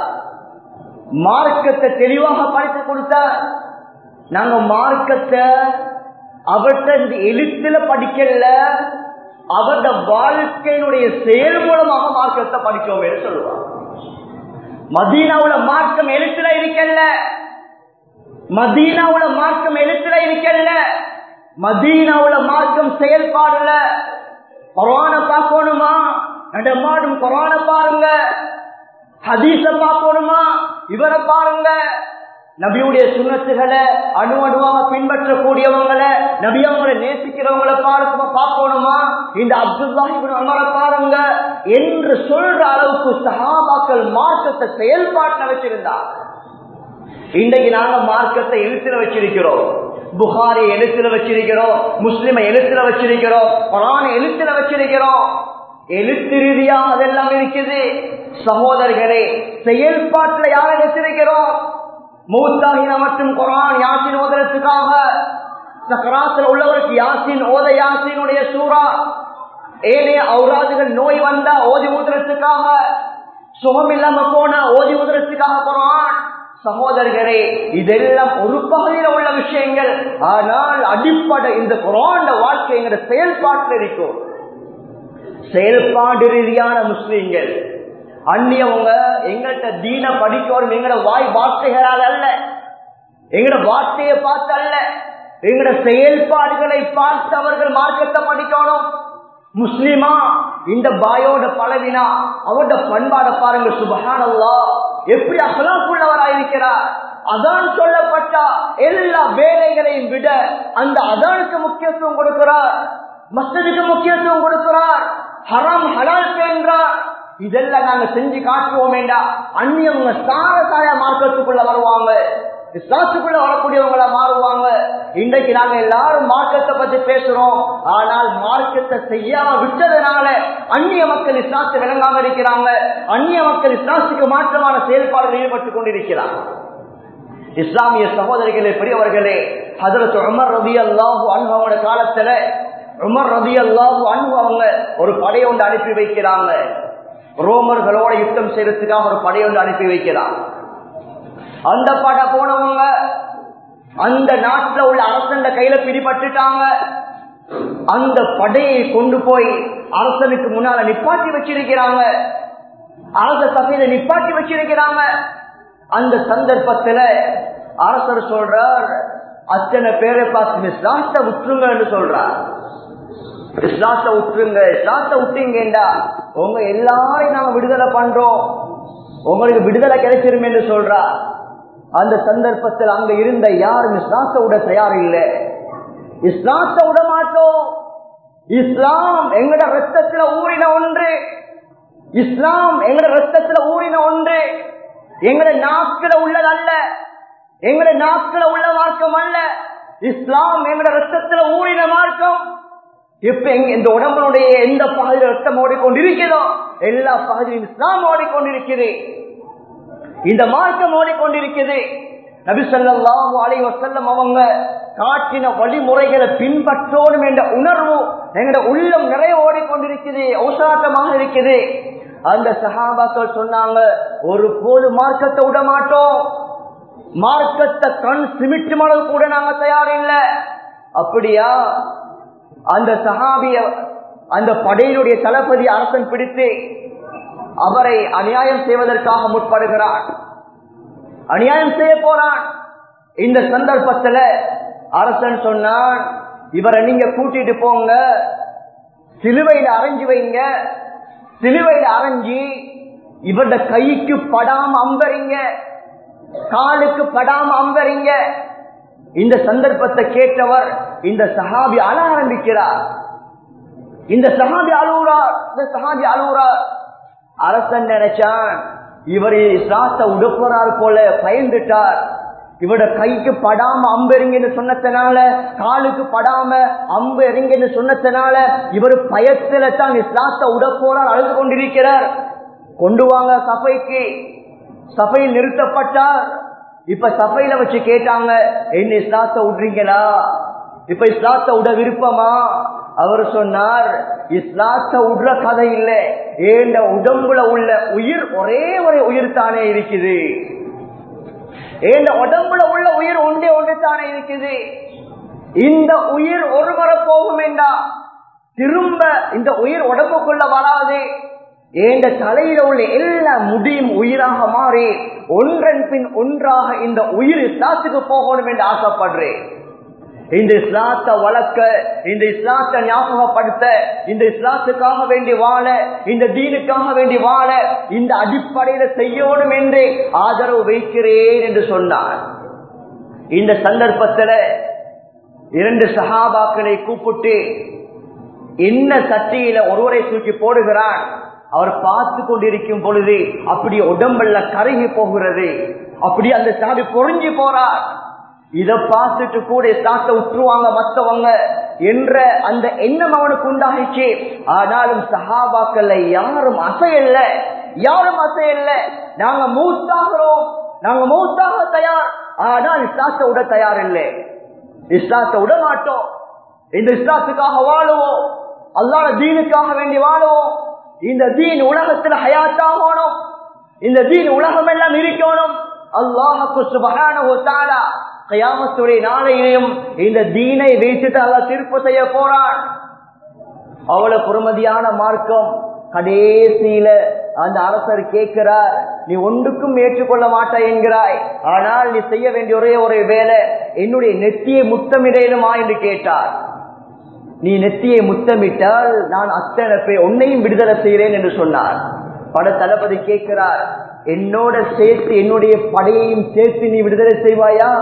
மார்க்கத்தை தெளிவாக படித்து கொடுத்தார் நாங்க மார்க்கத்தை அவர்கிட்ட இந்த எழுத்துல படிக்கல அவருட வாழ்க்கையினுடைய செயல் மூலமாக மார்க்கத்தை படிக்கோம் என்று சொல்லுவார் மதீனாவுல மார்க்கம் எழுத்துல இருக்கல்ல மதீனாவுல மார்க்கம் எழுத்துல இருக்கல்ல மதீனாவுல மார்க்கம் செயல்பாடுல கொரோனா பார்க்கணுமா நடமாடும் கொரோனா பாருங்க ஹதீஸ பார்க்கணுமா இவரை பாருங்க நபியுடைய சுண்ணத்துகளை அணு அணுவாக பின்பற்றக்கூடியவங்களை நபி அவங்களை நேசிக்கிறவங்களை பார்க்க பார்க்கணுமா இந்த அப்துல்லாஹிபின் அமரை பாருங்க என்று சொல்ற அளவுக்கு சஹாபாக்கள் மார்க்கத்தை செயல்பாட்டில் வச்சிருந்தார் இன்றைக்கு நாங்க மார்க்கத்தை எழுத்துல வச்சிருக்கிறோம் புகாரி எழுத்துல வச்சிருக்கிறோம் முஸ்லிமை எழுத்துல வச்சிருக்கிறோம் குரான எழுத்துல வச்சிருக்கிறோம் எழுத்து ரீதியா அதெல்லாம் இருக்குது சகோதரர்களே செயல்பாட்டுல யாரை வச்சிருக்கிறோம் மூத்தாகின மற்றும் குரான் யாசின் ஓதுறதுக்காக சக்கராத்தில் உள்ளவருக்கு யாசின் ஓத யாசினுடைய சூறா ஏனைய ஔராதுகள் நோய் வந்தா ஓதி ஊதுறதுக்காக சுகம் இல்லாம போன ஓதி ஊதுறதுக்காக குரான் சகோதரர்களே இதெல்லாம் ஒரு பகுதியில் உள்ள விஷயங்கள் ஆனால் அடிப்படை இந்த குரான் வாழ்க்கைங்கிற செயல்பாட்டில் இருக்கும் செயல்பாடு ரீதியான முஸ்லீம்கள் அந்நியவங்க எங்கள்கிட்ட தீன படிக்கணும் எங்கட வாய் வார்த்தைகளால் அல்ல எங்கட வார்த்தையை பார்த்து அல்ல எங்கட செயல்பாடுகளை பார்த்து அவர்கள் மார்க்கத்தை படிக்கணும் முஸ்லிமா இந்த பாயோட பழவினா அவரோட பண்பாட பாருங்க சுபகானல்லா எப்படி அகலாக்குள்ளவராயிருக்கிறார் அதான் சொல்லப்பட்டா எல்லா வேலைகளையும் விட அந்த அதானுக்கு முக்கியத்துவம் கொடுக்கிறார் மஸ்ததுக்கு முக்கியத்துவம் கொடுக்கிறார் ஹராம் ஹலால் என்றார் இதெல்லாம் நாங்க செஞ்சு காட்டுவோம் வேண்டாம் அந்நியவங்க சார சாய மார்க்கத்துக்குள்ள வருவாங்க இஸ்லாத்துக்குள்ள வரக்கூடியவங்கள மாறுவாங்க இன்றைக்கு நாங்க எல்லாரும் மார்க்கத்தை பத்தி பேசுறோம் ஆனால் மார்க்கத்தை செய்யாம விட்டதுனால அந்நிய மக்கள் இஸ்லாத்தை விளங்காம இருக்கிறாங்க அந்நிய மக்கள் இஸ்லாத்துக்கு மாற்றமான செயல்பாடுகள் ஈடுபட்டுக் கொண்டிருக்கிறாங்க இஸ்லாமிய சகோதரிகளே பெரியவர்களே ஹதரத் உமர் ரபி அல்லாஹு அனுபவங்களோட காலத்துல உமர் ரபி அல்லாஹு அன்பு அவங்க ஒரு படை ஒன்று அனுப்பி வைக்கிறாங்க ரோமர்களோட யுத்தம் செய்யறதுக்காக ஒரு படை ஒன்று அனுப்பி வைக்கிறாங்க அந்த படை போனவங்க அந்த நாட்டுல உள்ள அரசன் கையில பிடிபட்டுட்டாங்க அந்த படையை கொண்டு போய் அரசனுக்கு முன்னால நிப்பாட்டி வச்சிருக்கிறாங்க அரச சபையில நிப்பாட்டி வச்சிருக்கிறாங்க அந்த சந்தர்ப்பத்துல அரசர் சொல்றார் அத்தனை பேரை பார்த்து இஸ்லாத்தை விட்டுருங்கன்னு சொல்றார் இஸ்லாத்தை விட்டுருங்க இஸ்லாத்தை விட்டீங்கடா உங்க எல்லாரையும் நாங்க விடுதலை பண்றோம் உங்களுக்கு விடுதலை கிடைச்சிரும் என்று சொல்றா அந்த சந்தர்ப்பத்தில் அங்க இருந்த யாரும் இஸ்லாத்தை விட தயார் இல்லை இஸ்லாத்தை விட மாட்டோம் இஸ்லாம் எங்கட ரத்தத்துல ஊறின ஒன்று இஸ்லாம் எங்கட ரத்தத்துல ஊறின ஒன்று எங்கட நாட்கள உள்ளதல்ல எங்கட நாட்கள உள்ள மார்க்கம் அல்ல இஸ்லாம் எங்கட ரத்தத்துல ஊறின மார்க்கம் இப்ப இந்த உடம்புடைய எந்த பகுதியில் ரத்தம் ஓடிக்கொண்டிருக்கிறதோ எல்லா பகுதியும் இஸ்லாம் ஓடிக்கொண்டிருக்கிறது இந்த மார்க்கம் ஓடிக்கொண்டிருக்கிறது நபிசல்லாஹு அலை வசல்லம் அவங்க காட்டின வழிமுறைகளை பின்பற்றோடும் என்ற உணர்வு எங்களோட உள்ளம் நிறைய ஓடிக்கொண்டிருக்குது ஔசாட்டமாக இருக்குது அந்த சகாபாக்கள் சொன்னாங்க ஒரு போது மார்க்கத்தை விட மாட்டோம் மார்க்கத்தை கண் சிமிட்டு அளவு கூட நாங்க தயார் இல்லை அப்படியா அந்த சஹாபிய அந்த படையினுடைய தளபதி அரசன் பிடித்து அவரை அநியாயம் செய்வதற்காக முற்படுகிறான் அநியாயம் செய்ய போறான் இந்த சந்தர்ப்பத்துல அரசன் சொன்னான் இவரை நீங்க கூட்டிட்டு போங்க சிலுவையில அரைஞ்சு வைங்க சிலுவையில அரைஞ்சி இவருடைய கைக்கு படாம அம்பறிங்க காலுக்கு படாம அம்பறிங்க இந்த சந்தர்ப்பத்தை கேட்டவர் இந்த சஹாபி அழ ஆரம்பிக்கிறார் இந்த சஹாபி அழுகுறார் இந்த சஹாபி அழுகுறார் அரசன் நினைச்சான் இவர் இஸ்லாத்தை உடுப்புறார் போல பயந்துட்டார் இவட கைக்கு படாம அம்பு எறிங்கன்னு சொன்னதுனால காலுக்கு படாம அம்பு எறிங்கன்னு சொன்னதுனால இவர் பயத்துல தான் இஸ்லாத்தை உட போறார் அழுது கொண்டிருக்கிறார் கொண்டு வாங்க சபைக்கு சபையில் நிறுத்தப்பட்டார் இப்ப சபையில வச்சு கேட்டாங்க என்ன இஸ்லாத்தை விடுறீங்களா இப்ப இஸ்லாத்தை விட விருப்பமா அவர் சொன்னார் இஸ்லாத்தை விடுற கதை இல்லை ஏண்ட உடம்புல உள்ள உயிர் ஒரே ஒரு உயிர் தானே இருக்குது ஏண்ட உடம்புல உள்ள உயிர் ஒன்றே ஒன்று தானே இருக்குது இந்த உயிர் ஒரு முறை போகும் என்றா திரும்ப இந்த உயிர் உடம்புக்குள்ள வராது ஏண்ட தலையில உள்ள எல்லா முடியும் உயிராக மாறி ஒன்றன் பின் ஒன்றாக இந்த உயிர் இஸ்லாத்துக்கு போகணும் என்று ஆசைப்படுறேன் இந்த இஸ்லாத்தை வளர்க்க இந்த இஸ்லாத்தை ஞாபகப்படுத்த இந்த இஸ்லாத்துக்காக வேண்டி வாழ இந்த தீனுக்காக வேண்டி வாழ இந்த அடிப்படையில செய்யணும் என்று ஆதரவு வைக்கிறேன் என்று சொன்னார் இந்த சந்தர்ப்பத்தில் இரண்டு சஹாபாக்களை கூப்பிட்டு என்ன சட்டியில ஒருவரை தூக்கி போடுகிறான் அவர் பார்த்து கொண்டிருக்கும் பொழுது அப்படி உடம்பல்ல கருகி போகிறது அப்படி அந்த சாமி பொறிஞ்சு போறார் இத பார்த்துட்டு கூட சாத்த உற்றுவாங்க மத்தவங்க என்ற அந்த எண்ணம் அவனுக்கு உண்டாகிச்சு ஆனாலும் சஹாபாக்கள்ல யாரும் அசையல்ல யாரும் அசையல்ல நாங்க மூத்தாகிறோம் நாங்க மூத்தாக தயார் ஆனால் இஸ்லாத்தை விட தயார் இல்லை இஸ்லாத்தை விட மாட்டோம் இந்த இஸ்லாத்துக்காக வாழுவோம் அல்லாத தீனுக்காக வேண்டி வாழுவோம் இந்த தீன் உலகத்துல ஹயாத்தாகணும் இந்த தீன் உலகம் எல்லாம் இருக்கணும் அல்லாஹுக்கு சுபகான கயாமத்துடைய நாளையிலையும் இந்த தீனை வைத்துட்டு அல்ல தீர்ப்பு செய்ய போறான் அவ்வளவு பொறுமதியான மார்க்கம் கடைசியில அந்த அரசர் கேட்கிறார் நீ ஒன்றுக்கும் ஏற்றுக்கொள்ள மாட்டாய் என்கிறாய் ஆனால் நீ செய்ய வேண்டிய ஒரே ஒரு வேலை என்னுடைய நெத்தியை முத்தமிடேனுமா என்று கேட்டார் நீ நெத்தியை முத்தமிட்டால் நான் அத்தனை பேர் உன்னையும் விடுதலை செய்கிறேன் என்று சொன்னார் பட தளபதி கேட்கிறார் என்னோட சேர்த்து என்னுடைய படையையும் சேர்த்து நீ விடுதலை செய்வாயா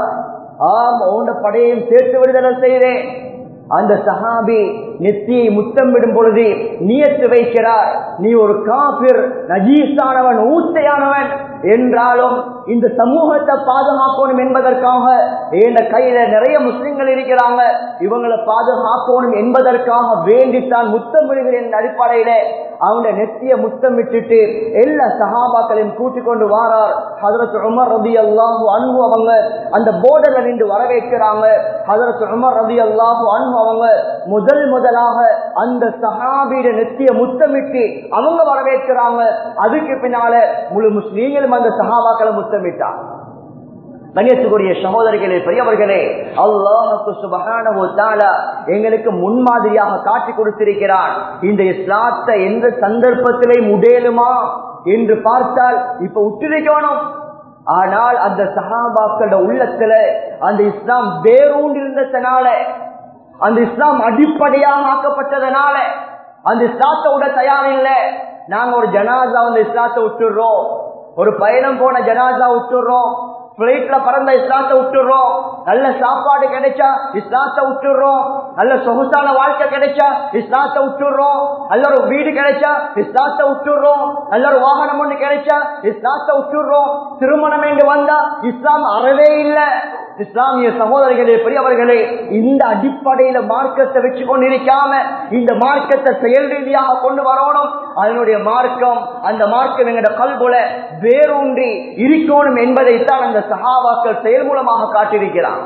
ஆம் உன்னோட படையையும் சேர்த்து விடுதலை செய்கிறேன் அந்த சஹாபி நெத்தியை முத்தம் விடும் பொழுது நியத்து வைக்கிறார் நீ ஒரு காபிர் நஜீஸானவன் ஊத்தையானவன் என்றாலும் இந்த சமூகத்தை பாதுகாக்கணும் என்பதற்காக என் கையில நிறைய முஸ்லிம்கள் இருக்கிறாங்க இவங்களை பாதுகாக்கணும் என்பதற்காக வேண்டித்தான் முத்தமிடுகிறேன் அடிப்படையில அவங்க நெத்திய முத்தமிட்டுட்டு எல்லா சகாபாக்களையும் கூட்டிக் கொண்டு வாரார் ஹதரத் உமர் ரபி அல்லாஹு அன்பு அவங்க அந்த போர்டர்ல நின்று வரவேற்கிறாங்க ஹதரத் உமர் ரபி அல்லாஹு அன்பு அவங்க முதல் முதலாக அந்த சஹாபியிட நெத்திய முத்தமிட்டு அவங்க வரவேற்கிறாங்க அதுக்கு பின்னால முழு முஸ்லீம்களும் அந்த சஹாபாக்களை முத்தமிட்டார் கண்ணியத்துக்குரிய சகோதரிகளே பெரியவர்களே அல்லாஹுக்கு சுபகானவோ தாலா எங்களுக்கு முன்மாதிரியாக காட்டி கொடுத்திருக்கிறான் இந்த இஸ்லாத்தை எந்த சந்தர்ப்பத்திலே முடேலுமா என்று பார்த்தால் இப்ப உற்றிருக்கணும் ஆனால் அந்த சஹாபாக்களோட உள்ளத்துல அந்த இஸ்லாம் வேரூண்டிருந்ததுனால அந்த இஸ்லாம் அடிப்படையாக ஆக்கப்பட்டதனால அந்த இஸ்லாத்தை விட தயாரில்லை நாங்க ஒரு ஜனாசா வந்து இஸ்லாத்தை விட்டுடுறோம் ஒரு பயணம் போன ஜனாசா விட்டுடுறோம் பிளைட்ல பறந்த இஸ்லாத்தை விட்டுடுறோம் நல்ல சாப்பாடு கிடைச்சா இஸ்லாத்தை விட்டுடுறோம் நல்ல சொகுசான வாழ்க்கை கிடைச்சா இஸ்லாத்தை விட்டுடுறோம் நல்ல ஒரு வீடு கிடைச்சா இஸ்லாத்தை விட்டுடுறோம் நல்ல ஒரு வாகனம் ஒண்ணு கிடைச்சா இஸ்லாத்தை விட்டுடுறோம் திருமணம் என்று வந்தா இஸ்லாம் அறவே இல்லை இஸ்லாமிய சகோதரர்களே பெரியவர்களே இந்த அடிப்படையில மார்க்கத்தை வச்சு கொண்டிருக்காம இந்த மார்க்கத்தை செயல் ரீதியாக கொண்டு வரணும் அதனுடைய மார்க்கம் அந்த மார்க்கம் எங்கட கல்புல வேரூன்றி இருக்கணும் என்பதைத்தான் அந்த சகாபாக்கள் செயல் மூலமாக காட்டியிருக்கிறான்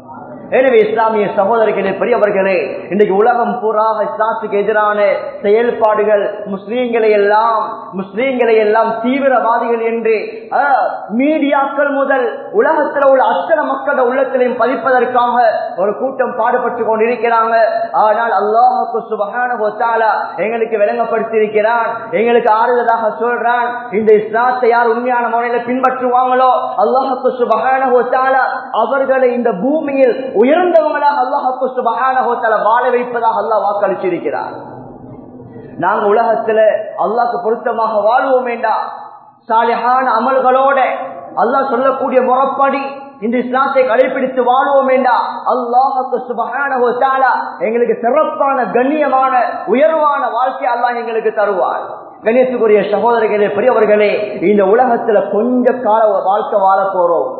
எனவே இஸ்லாமிய சகோதரர்களே பெரியவர்களே இன்றைக்கு உலகம் பூராக இஸ்லாத்துக்கு எதிரான செயல்பாடுகள் முஸ்லீம்களை எல்லாம் முஸ்லீம்களை எல்லாம் தீவிரவாதிகள் என்று மீடியாக்கள் முதல் உலகத்தில் உள்ள அத்தனை மக்களோட உள்ளத்திலையும் பதிப்பதற்காக ஒரு கூட்டம் பாடுபட்டு கொண்டிருக்கிறாங்க ஆனால் அல்லாஹுக்கு சுபகான எங்களுக்கு விளங்கப்படுத்தியிருக்கிறான் எங்களுக்கு ஆறுதலாக சொல்றான் இந்த இஸ்லாத்தை யார் உண்மையான முறையில பின்பற்றுவாங்களோ அல்லாஹுக்கு சுபகான அவர்களை இந்த பூமியில் உயர்ந்தவங்களாக அல்லாஹு சுபகான வாழ வைப்பதாக அல்லாஹ் வாக்களிச்சிருக்கிறார் நாங்க உலகத்துல அல்லாஹ்க்கு பொருத்தமாக வாழ்வோம் வேண்டாம் சாலிஹான அமல்களோட அல்லாஹ் சொல்லக்கூடிய முறப்படி இந்த இஸ்லாத்தை கடைபிடித்து வாழ்வோம் வேண்டாம் அல்லாஹுக்கு சுபகான எங்களுக்கு சிறப்பான கண்ணியமான உயர்வான வாழ்க்கை அல்லாஹ் எங்களுக்கு தருவார் கணேசுக்குரிய சகோதரர்களே பெரியவர்களே இந்த உலகத்துல கொஞ்ச கால வாழ்க்கை வாழ போறோம்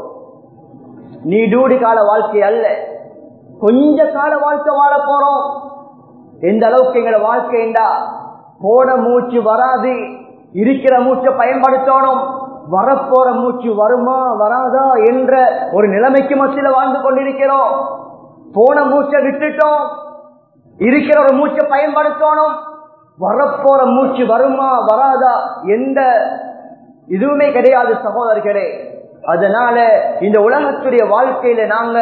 நீடூடி கால வாழ்க்கை அல்ல கொஞ்ச கால வாழ்க்கை வாழ போறோம் எந்த அளவுக்கு எங்களோட வாழ்க்கைண்டா போன மூச்சு வராது இருக்கிற மூச்சை பயன்படுத்தணும் வரப்போற மூச்சு வருமா வராதா என்ற ஒரு நிலைமைக்கு மத்தியில வாழ்ந்து கொண்டிருக்கிறோம் போன மூச்சை விட்டுட்டோம் இருக்கிற ஒரு மூச்சை பயன்படுத்தணும் வரப்போற மூச்சு வருமா வராதா எந்த இதுவுமே கிடையாது சகோதரர்களே அதனால இந்த உலகத்துடைய வாழ்க்கையில நாங்க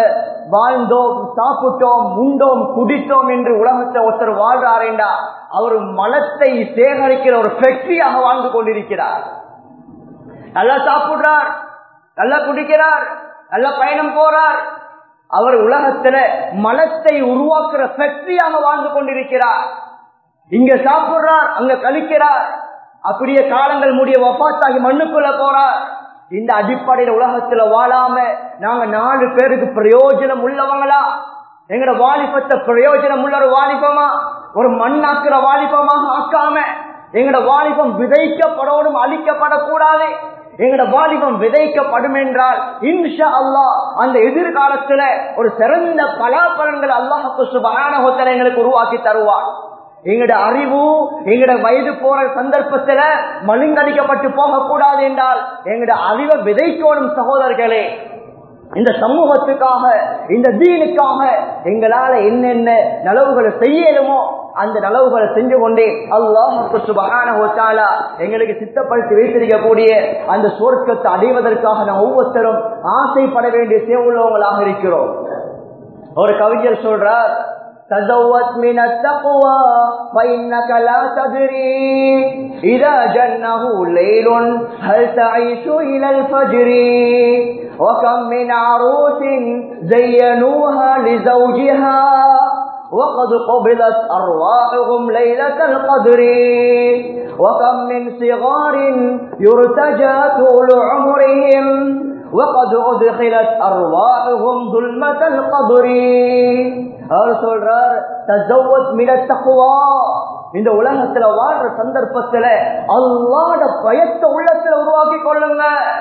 வாழ்ந்தோம் சாப்பிட்டோம் உண்டோம் குடித்தோம் என்று உலகத்தை ஒருத்தர் வாழ்றாரேண்டா அவர் மலத்தை சேகரிக்கிற ஒரு ஃபேக்டரியாக வாழ்ந்து கொண்டிருக்கிறார் நல்லா சாப்பிடுறார் நல்லா குடிக்கிறார் நல்லா பயணம் போறார் அவர் உலகத்துல மலத்தை உருவாக்குற ஃபேக்டரியாக வாழ்ந்து கொண்டிருக்கிறார் இங்க சாப்பிடுறார் அங்க கழிக்கிறார் அப்படியே காலங்கள் முடிய வபாத்தாகி மண்ணுக்குள்ள போறார் இந்த அடிப்படையில உலகத்துல வாழாம நாங்க நாலு பேருக்கு பிரயோஜனம் உள்ளவங்களா எங்கட வாலிபத்தை பிரயோஜனம் உள்ள ஒரு வாலிபமா ஒரு மண்ணாக்குற வாலிபமாக ஆக்காம எங்கட வாலிபம் விதைக்கப்படணும் அழிக்கப்படக்கூடாது எங்கட வாலிபம் விதைக்கப்படும் என்றால் இன்ஷா அல்லாஹ் அந்த எதிர்காலத்துல ஒரு சிறந்த பலாபலன்கள் அல்லாஹுக்கு சுபகான எங்களுக்கு உருவாக்கி தருவார் எங்கட அறிவு எங்கட வயது போற சந்தர்ப்பத்துல மழுங்கடிக்கப்பட்டு போகக்கூடாது என்றால் எங்கட அறிவை விதைக்கோடும் சகோதரர்களே இந்த சமூகத்துக்காக இந்த தீனுக்காக எங்களால என்னென்ன நலவுகளை செய்யலுமோ அந்த நலவுகளை செஞ்சு கொண்டே அல்லாஹுக்கு சுபகான ஹோட்டாலா எங்களுக்கு சித்தப்படுத்தி வைத்திருக்கக்கூடிய அந்த சொர்க்கத்தை அடைவதற்காக நாம் ஒவ்வொருத்தரும் ஆசைப்பட வேண்டிய சேவுள்ளவங்களாக இருக்கிறோம் ஒரு கவிஞர் சொல்றார் تزود من التقوى فإنك لا تدري إذا جنه ليل هل تعيش إلى الفجر وكم من عروس زينوها لزوجها وقد قبلت أرواحهم ليلة القدر وكم من صغار يرتجى طول عمرهم وقد أدخلت أرواحهم ظلمة القبر அவர் சொல்றார் தஜவத் மின தக்குவா இந்த உலகத்துல வாழ்ற சந்தர்ப்பத்துல அல்லாட பயத்தை உள்ளத்துல உருவாக்கி கொள்ளுங்க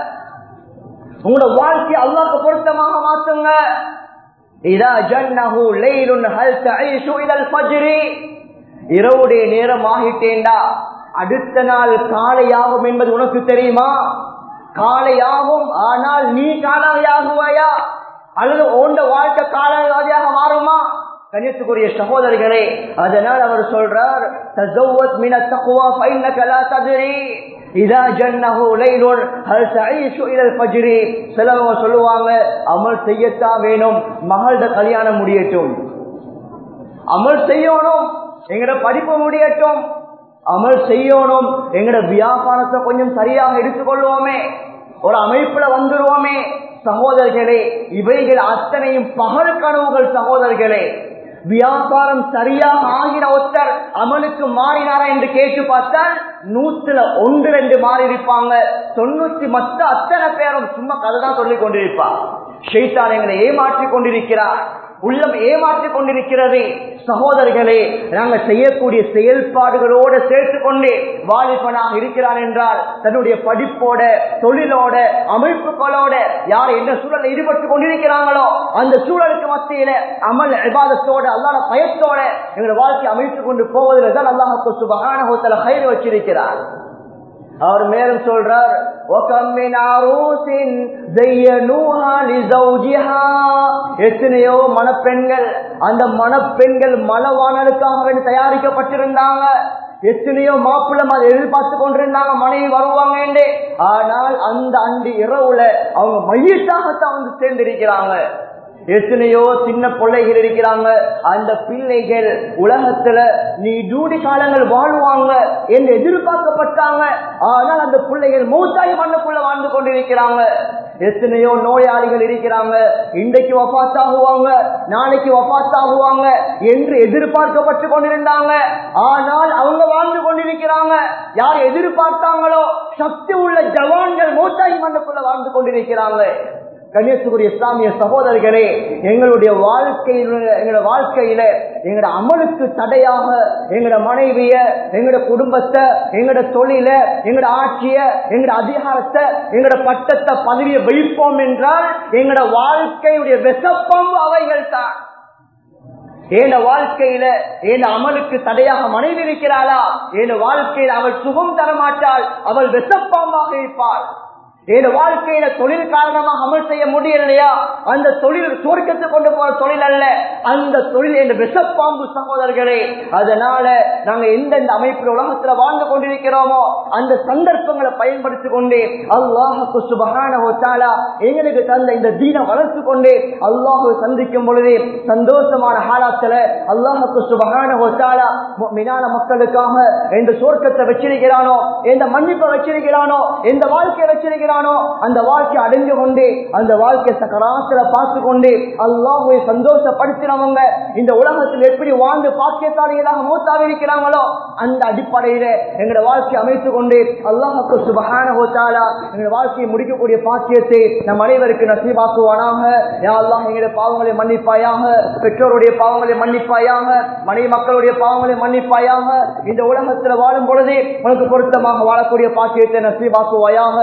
உங்களோட வாழ்க்கையை அல்லாக்கு பொருத்தமாக மாத்துங்க இதா ஜன்னஹு லைலுன் ஹல் தஈஷு இலல் ஃபஜ்ரி இரவுடைய நேரம் ஆகிட்டேண்டா அடுத்த நாள் காலையாகும் என்பது உனக்கு தெரியுமா காலையாகும் ஆனால் நீ காலையாகுவாயா அல்லது ஓண்ட வாழ்க்கை காலவாதியாக மாறுமா கண்ணியத்துக்குரிய சகோதரிகளே அதனால் அவர் சொல்றார் தஸவ்வத் மின தக்வா ஃபைன்னக லா தத்ரி இதா ஜன்னஹு லைலுன் ஹல் தஈஷு இலல் ஃபஜ்ரி சிலவங்க சொல்லுவாங்க அமல் செய்யத்தான் வேணும் மகள்ட கல்யாணம் முடியட்டும் அமல் செய்யணும் எங்கட படிப்பு முடியட்டும் அமல் செய்யணும் எங்கட வியாபாரத்தை கொஞ்சம் சரியாக எடுத்துக்கொள்வோமே ஒரு அமைப்புல வந்துருவோமே சகோதரர்களே இவைகள் அத்தனையும் பகல் கனவுகள் சகோதரர்களே வியாபாரம் சரியாக ஆகிற ஒருத்தர் அமலுக்கு மாறினாரா என்று கேட்டு பார்த்தால் நூத்துல ஒன்று ரெண்டு மாறி இருப்பாங்க தொண்ணூத்தி மத்த அத்தனை பேரும் சும்மா கதை தான் சொல்லிக் கொண்டிருப்பார் ஷெய்தான் எங்களை ஏமாற்றிக் கொண்டிருக்கிறார் உள்ளம் ஏமாற்றிக் கொண்டிருக்கிறது சகோதரர்களே நாங்கள் செய்யக்கூடிய செயல்பாடுகளோடு சேர்த்து கொண்டு வாலிபனாக இருக்கிறான் என்றால் தன்னுடைய படிப்போட தொழிலோட அமைப்புகளோட யார் எந்த சூழலில் ஈடுபட்டு கொண்டிருக்கிறாங்களோ அந்த சூழலுக்கு மத்தியில அமல் விவாதத்தோட அல்லாத பயத்தோட எங்களை வாழ்க்கை அமைத்துக் கொண்டு போவதில் தான் அல்லாஹ் சுபகான ஹோத்தல கயிறு வச்சிருக்கிறார் அவர் மேலும் சொல்றார் எத்தனையோ மணப்பெண்கள் அந்த மணப்பெண்கள் மலவானலுக்காக வேண்டி தயாரிக்கப்பட்டிருந்தாங்க எத்தனையோ மாப்பிள்ளை அதை எதிர்பார்த்து கொண்டிருந்தாங்க மனைவி வருவாங்க ஆனால் அந்த அன்று இரவுல அவங்க மையத்தாகத்தான் வந்து சேர்ந்திருக்கிறாங்க எத்தனையோ சின்ன பிள்ளைகள் இருக்கிறாங்க அந்த பிள்ளைகள் உலகத்துல நீ ஜூடி காலங்கள் வாழ்வாங்க என்று எதிர்பார்க்கப்பட்டாங்க ஆனால் அந்த பிள்ளைகள் மூத்தாய் மண்ணுக்குள்ள வாழ்ந்து கொண்டிருக்கிறாங்க எத்தனையோ நோயாளிகள் இருக்கிறாங்க இன்றைக்கு வபாத்தாகுவாங்க நாளைக்கு வபாத்தாகுவாங்க என்று எதிர்பார்க்கப்பட்டு கொண்டிருந்தாங்க ஆனால் அவங்க வாழ்ந்து கொண்டிருக்கிறாங்க யார் எதிர்பார்த்தாங்களோ சக்தி உள்ள ஜவான்கள் மூத்தாய் மண்ணுக்குள்ள வாழ்ந்து கொண்டிருக்கிறாங்க கன்னியாசுக்குரிய இஸ்லாமிய சகோதரர்களே எங்களுடைய வாழ்க்கையில் எங்களோட வாழ்க்கையில எங்களோட அமலுக்கு தடையாக எங்களோட மனைவிய எங்களோட குடும்பத்தை எங்களோட தொழில எங்களோட ஆட்சிய எங்களோட அதிகாரத்தை எங்களோட பட்டத்தை பதவியை வைப்போம் என்றால் எங்களோட வாழ்க்கையுடைய விசப்பம் அவைகள் தான் என் வாழ்க்கையில என் அமலுக்கு தடையாக மனைவி இருக்கிறாளா என் வாழ்க்கையில் அவள் சுகம் தரமாட்டாள் அவள் விசப்பாம்பாக இருப்பாள் என் வாழ்க்கையில தொழில் காரணமாக அமல் செய்ய முடியலையா அந்த தொழில் சுவர்க்கத்தை கொண்டு போற தொழில் அல்ல அந்த தொழில் என்ற விஷப்பாம்பு சகோதரர்களே அதனால நாங்க எந்தெந்த அமைப்பில் உலகத்துல வாழ்ந்து கொண்டிருக்கிறோமோ அந்த சந்தர்ப்பங்களை பயன்படுத்திக் கொண்டே அல்லாஹுக்கு சுபகான எங்களுக்கு தந்த இந்த தீன வளர்த்து கொண்டே அல்லாஹு சந்திக்கும் பொழுதே சந்தோஷமான ஹாலாத்துல அல்லாஹுக்கு சுபகான மினான மக்களுக்காக எந்த சுவர்க்கத்தை வச்சிருக்கிறானோ எந்த மன்னிப்பை வச்சிருக்கிறானோ எந்த வாழ்க்கையை வச்சிருக்கிறானோ அந்த வாழ்க்கை அடைஞ்சு கொண்டே அந்த வாழ்க்கை சக்கராத்துல பார்த்து கொண்டே அல்லாஹுவை சந்தோஷப்படுத்தினவங்க இந்த உலகத்தில் எப்படி வாழ்ந்து பாக்கியத்தாளிகளாக மூத்தாக இருக்கிறாங்களோ அந்த அடிப்படையில எங்களோட வாழ்க்கையை அமைத்துக் கொண்டு அல்லாஹுக்கு சுபகான ஹோத்தாலா எங்களோட வாழ்க்கையை முடிக்கக்கூடிய பாக்கியத்தை நம் அனைவருக்கு நசீபாக்குவானாக யா அல்லாஹ் எங்களுடைய பாவங்களை மன்னிப்பாயாக பெற்றோருடைய பாவங்களை மன்னிப்பாயாக மனைவி மக்களுடைய பாவங்களை மன்னிப்பாயாக இந்த உலகத்தில் வாழும் பொழுதே உனக்கு பொருத்தமாக வாழக்கூடிய பாக்கியத்தை நசீபாக்குவாயாக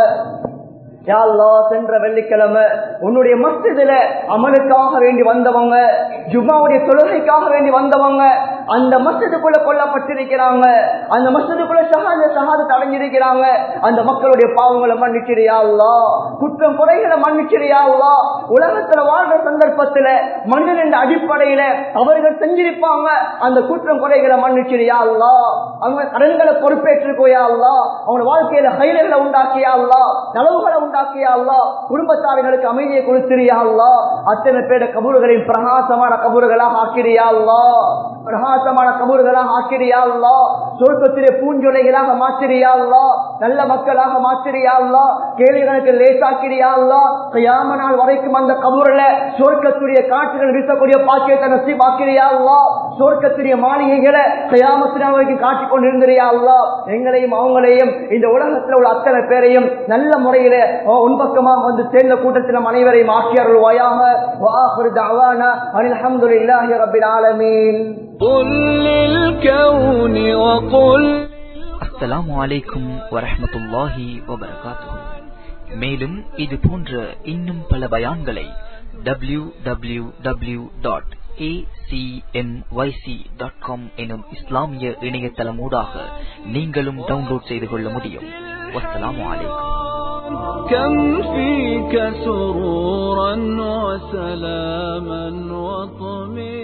சென்ற வெள்ளிக்கிழமை உன்னுடைய மஸ்தில அமலுக்காக வேண்டி வந்தவங்க ஜும்மாவுடைய தொழுகைக்காக வேண்டி வந்தவங்க அந்த மஸ்ஜிதுக்குள்ள கொல்லப்பட்டிருக்கிறாங்க அந்த மஸ்ஜிதுக்குள்ள சகாத சகாத அடைஞ்சிருக்கிறாங்க அந்த மக்களுடைய பாவங்களை மன்னிச்சிரியா குற்றம் குறைகளை மன்னிச்சிரியா உலகத்துல வாழ்ற சந்தர்ப்பத்துல மண்ணின் என்ற அடிப்படையில அவர்கள் செஞ்சிருப்பாங்க அந்த குற்றம் குறைகளை மன்னிச்சிரியா அவங்க கடன்களை பொறுப்பேற்றுக்கோயா அவங்க வாழ்க்கையில கைகளை உண்டாக்கியா நலவுகளை உண்டாக்கியா குடும்பத்தார்களுக்கு அமைதியை கொடுத்திரியா அத்தனை பேர கபூர்களையும் பிரகாசமான கபூர்களாக ஆக்கிரியா பிரகாசமான கபூர்களாக ஆக்கிரியா சொர்க்கத்திலே பூஞ்சொலைகளாக மாற்றிரியா நல்ல மக்களாக மாற்றிரியா கேள்விகளுக்கு லேசாக்கிரியா கையாம நாள் வரைக்கும் அந்த கபூரில் சொர்க்கத்துடைய காற்றுகள் வீசக்கூடிய பாக்கியத்தை நசீபாக்கிரியா சொர்க்கத்துடைய மாளிகைகளை கையாமத்தினால் வரைக்கும் காட்டிக் கொண்டிருந்திரியா எங்களையும் அவங்களையும் இந்த உலகத்தில் உள்ள அத்தனை பேரையும் நல்ல முறையில உன்பக்கமாக வந்து சேர்ந்த கூட்டத்தில் நம் அனைவரையும் ஆக்கியார்கள் வாயாக அல்ஹம்துலில்லாஹி ரப்பில் ஆலமீன் قل للكون وقل அஸ்ஸலாமு அலைக்கும் வரஹ்மத்துல்லாஹி வபரகாத்துஹு மேலும் இது போன்ற இன்னும் பல பயான்களை டபிள்யூ டபிள்யூ டபிள்யூ டாட் எனும் இஸ்லாமிய இணையதளமூடாக நீங்களும் டவுன்லோட் செய்து கொள்ள முடியும் வஸ்ஸலாமு அலைக்கும் كم فيك سرورا وسلاما وطمئنا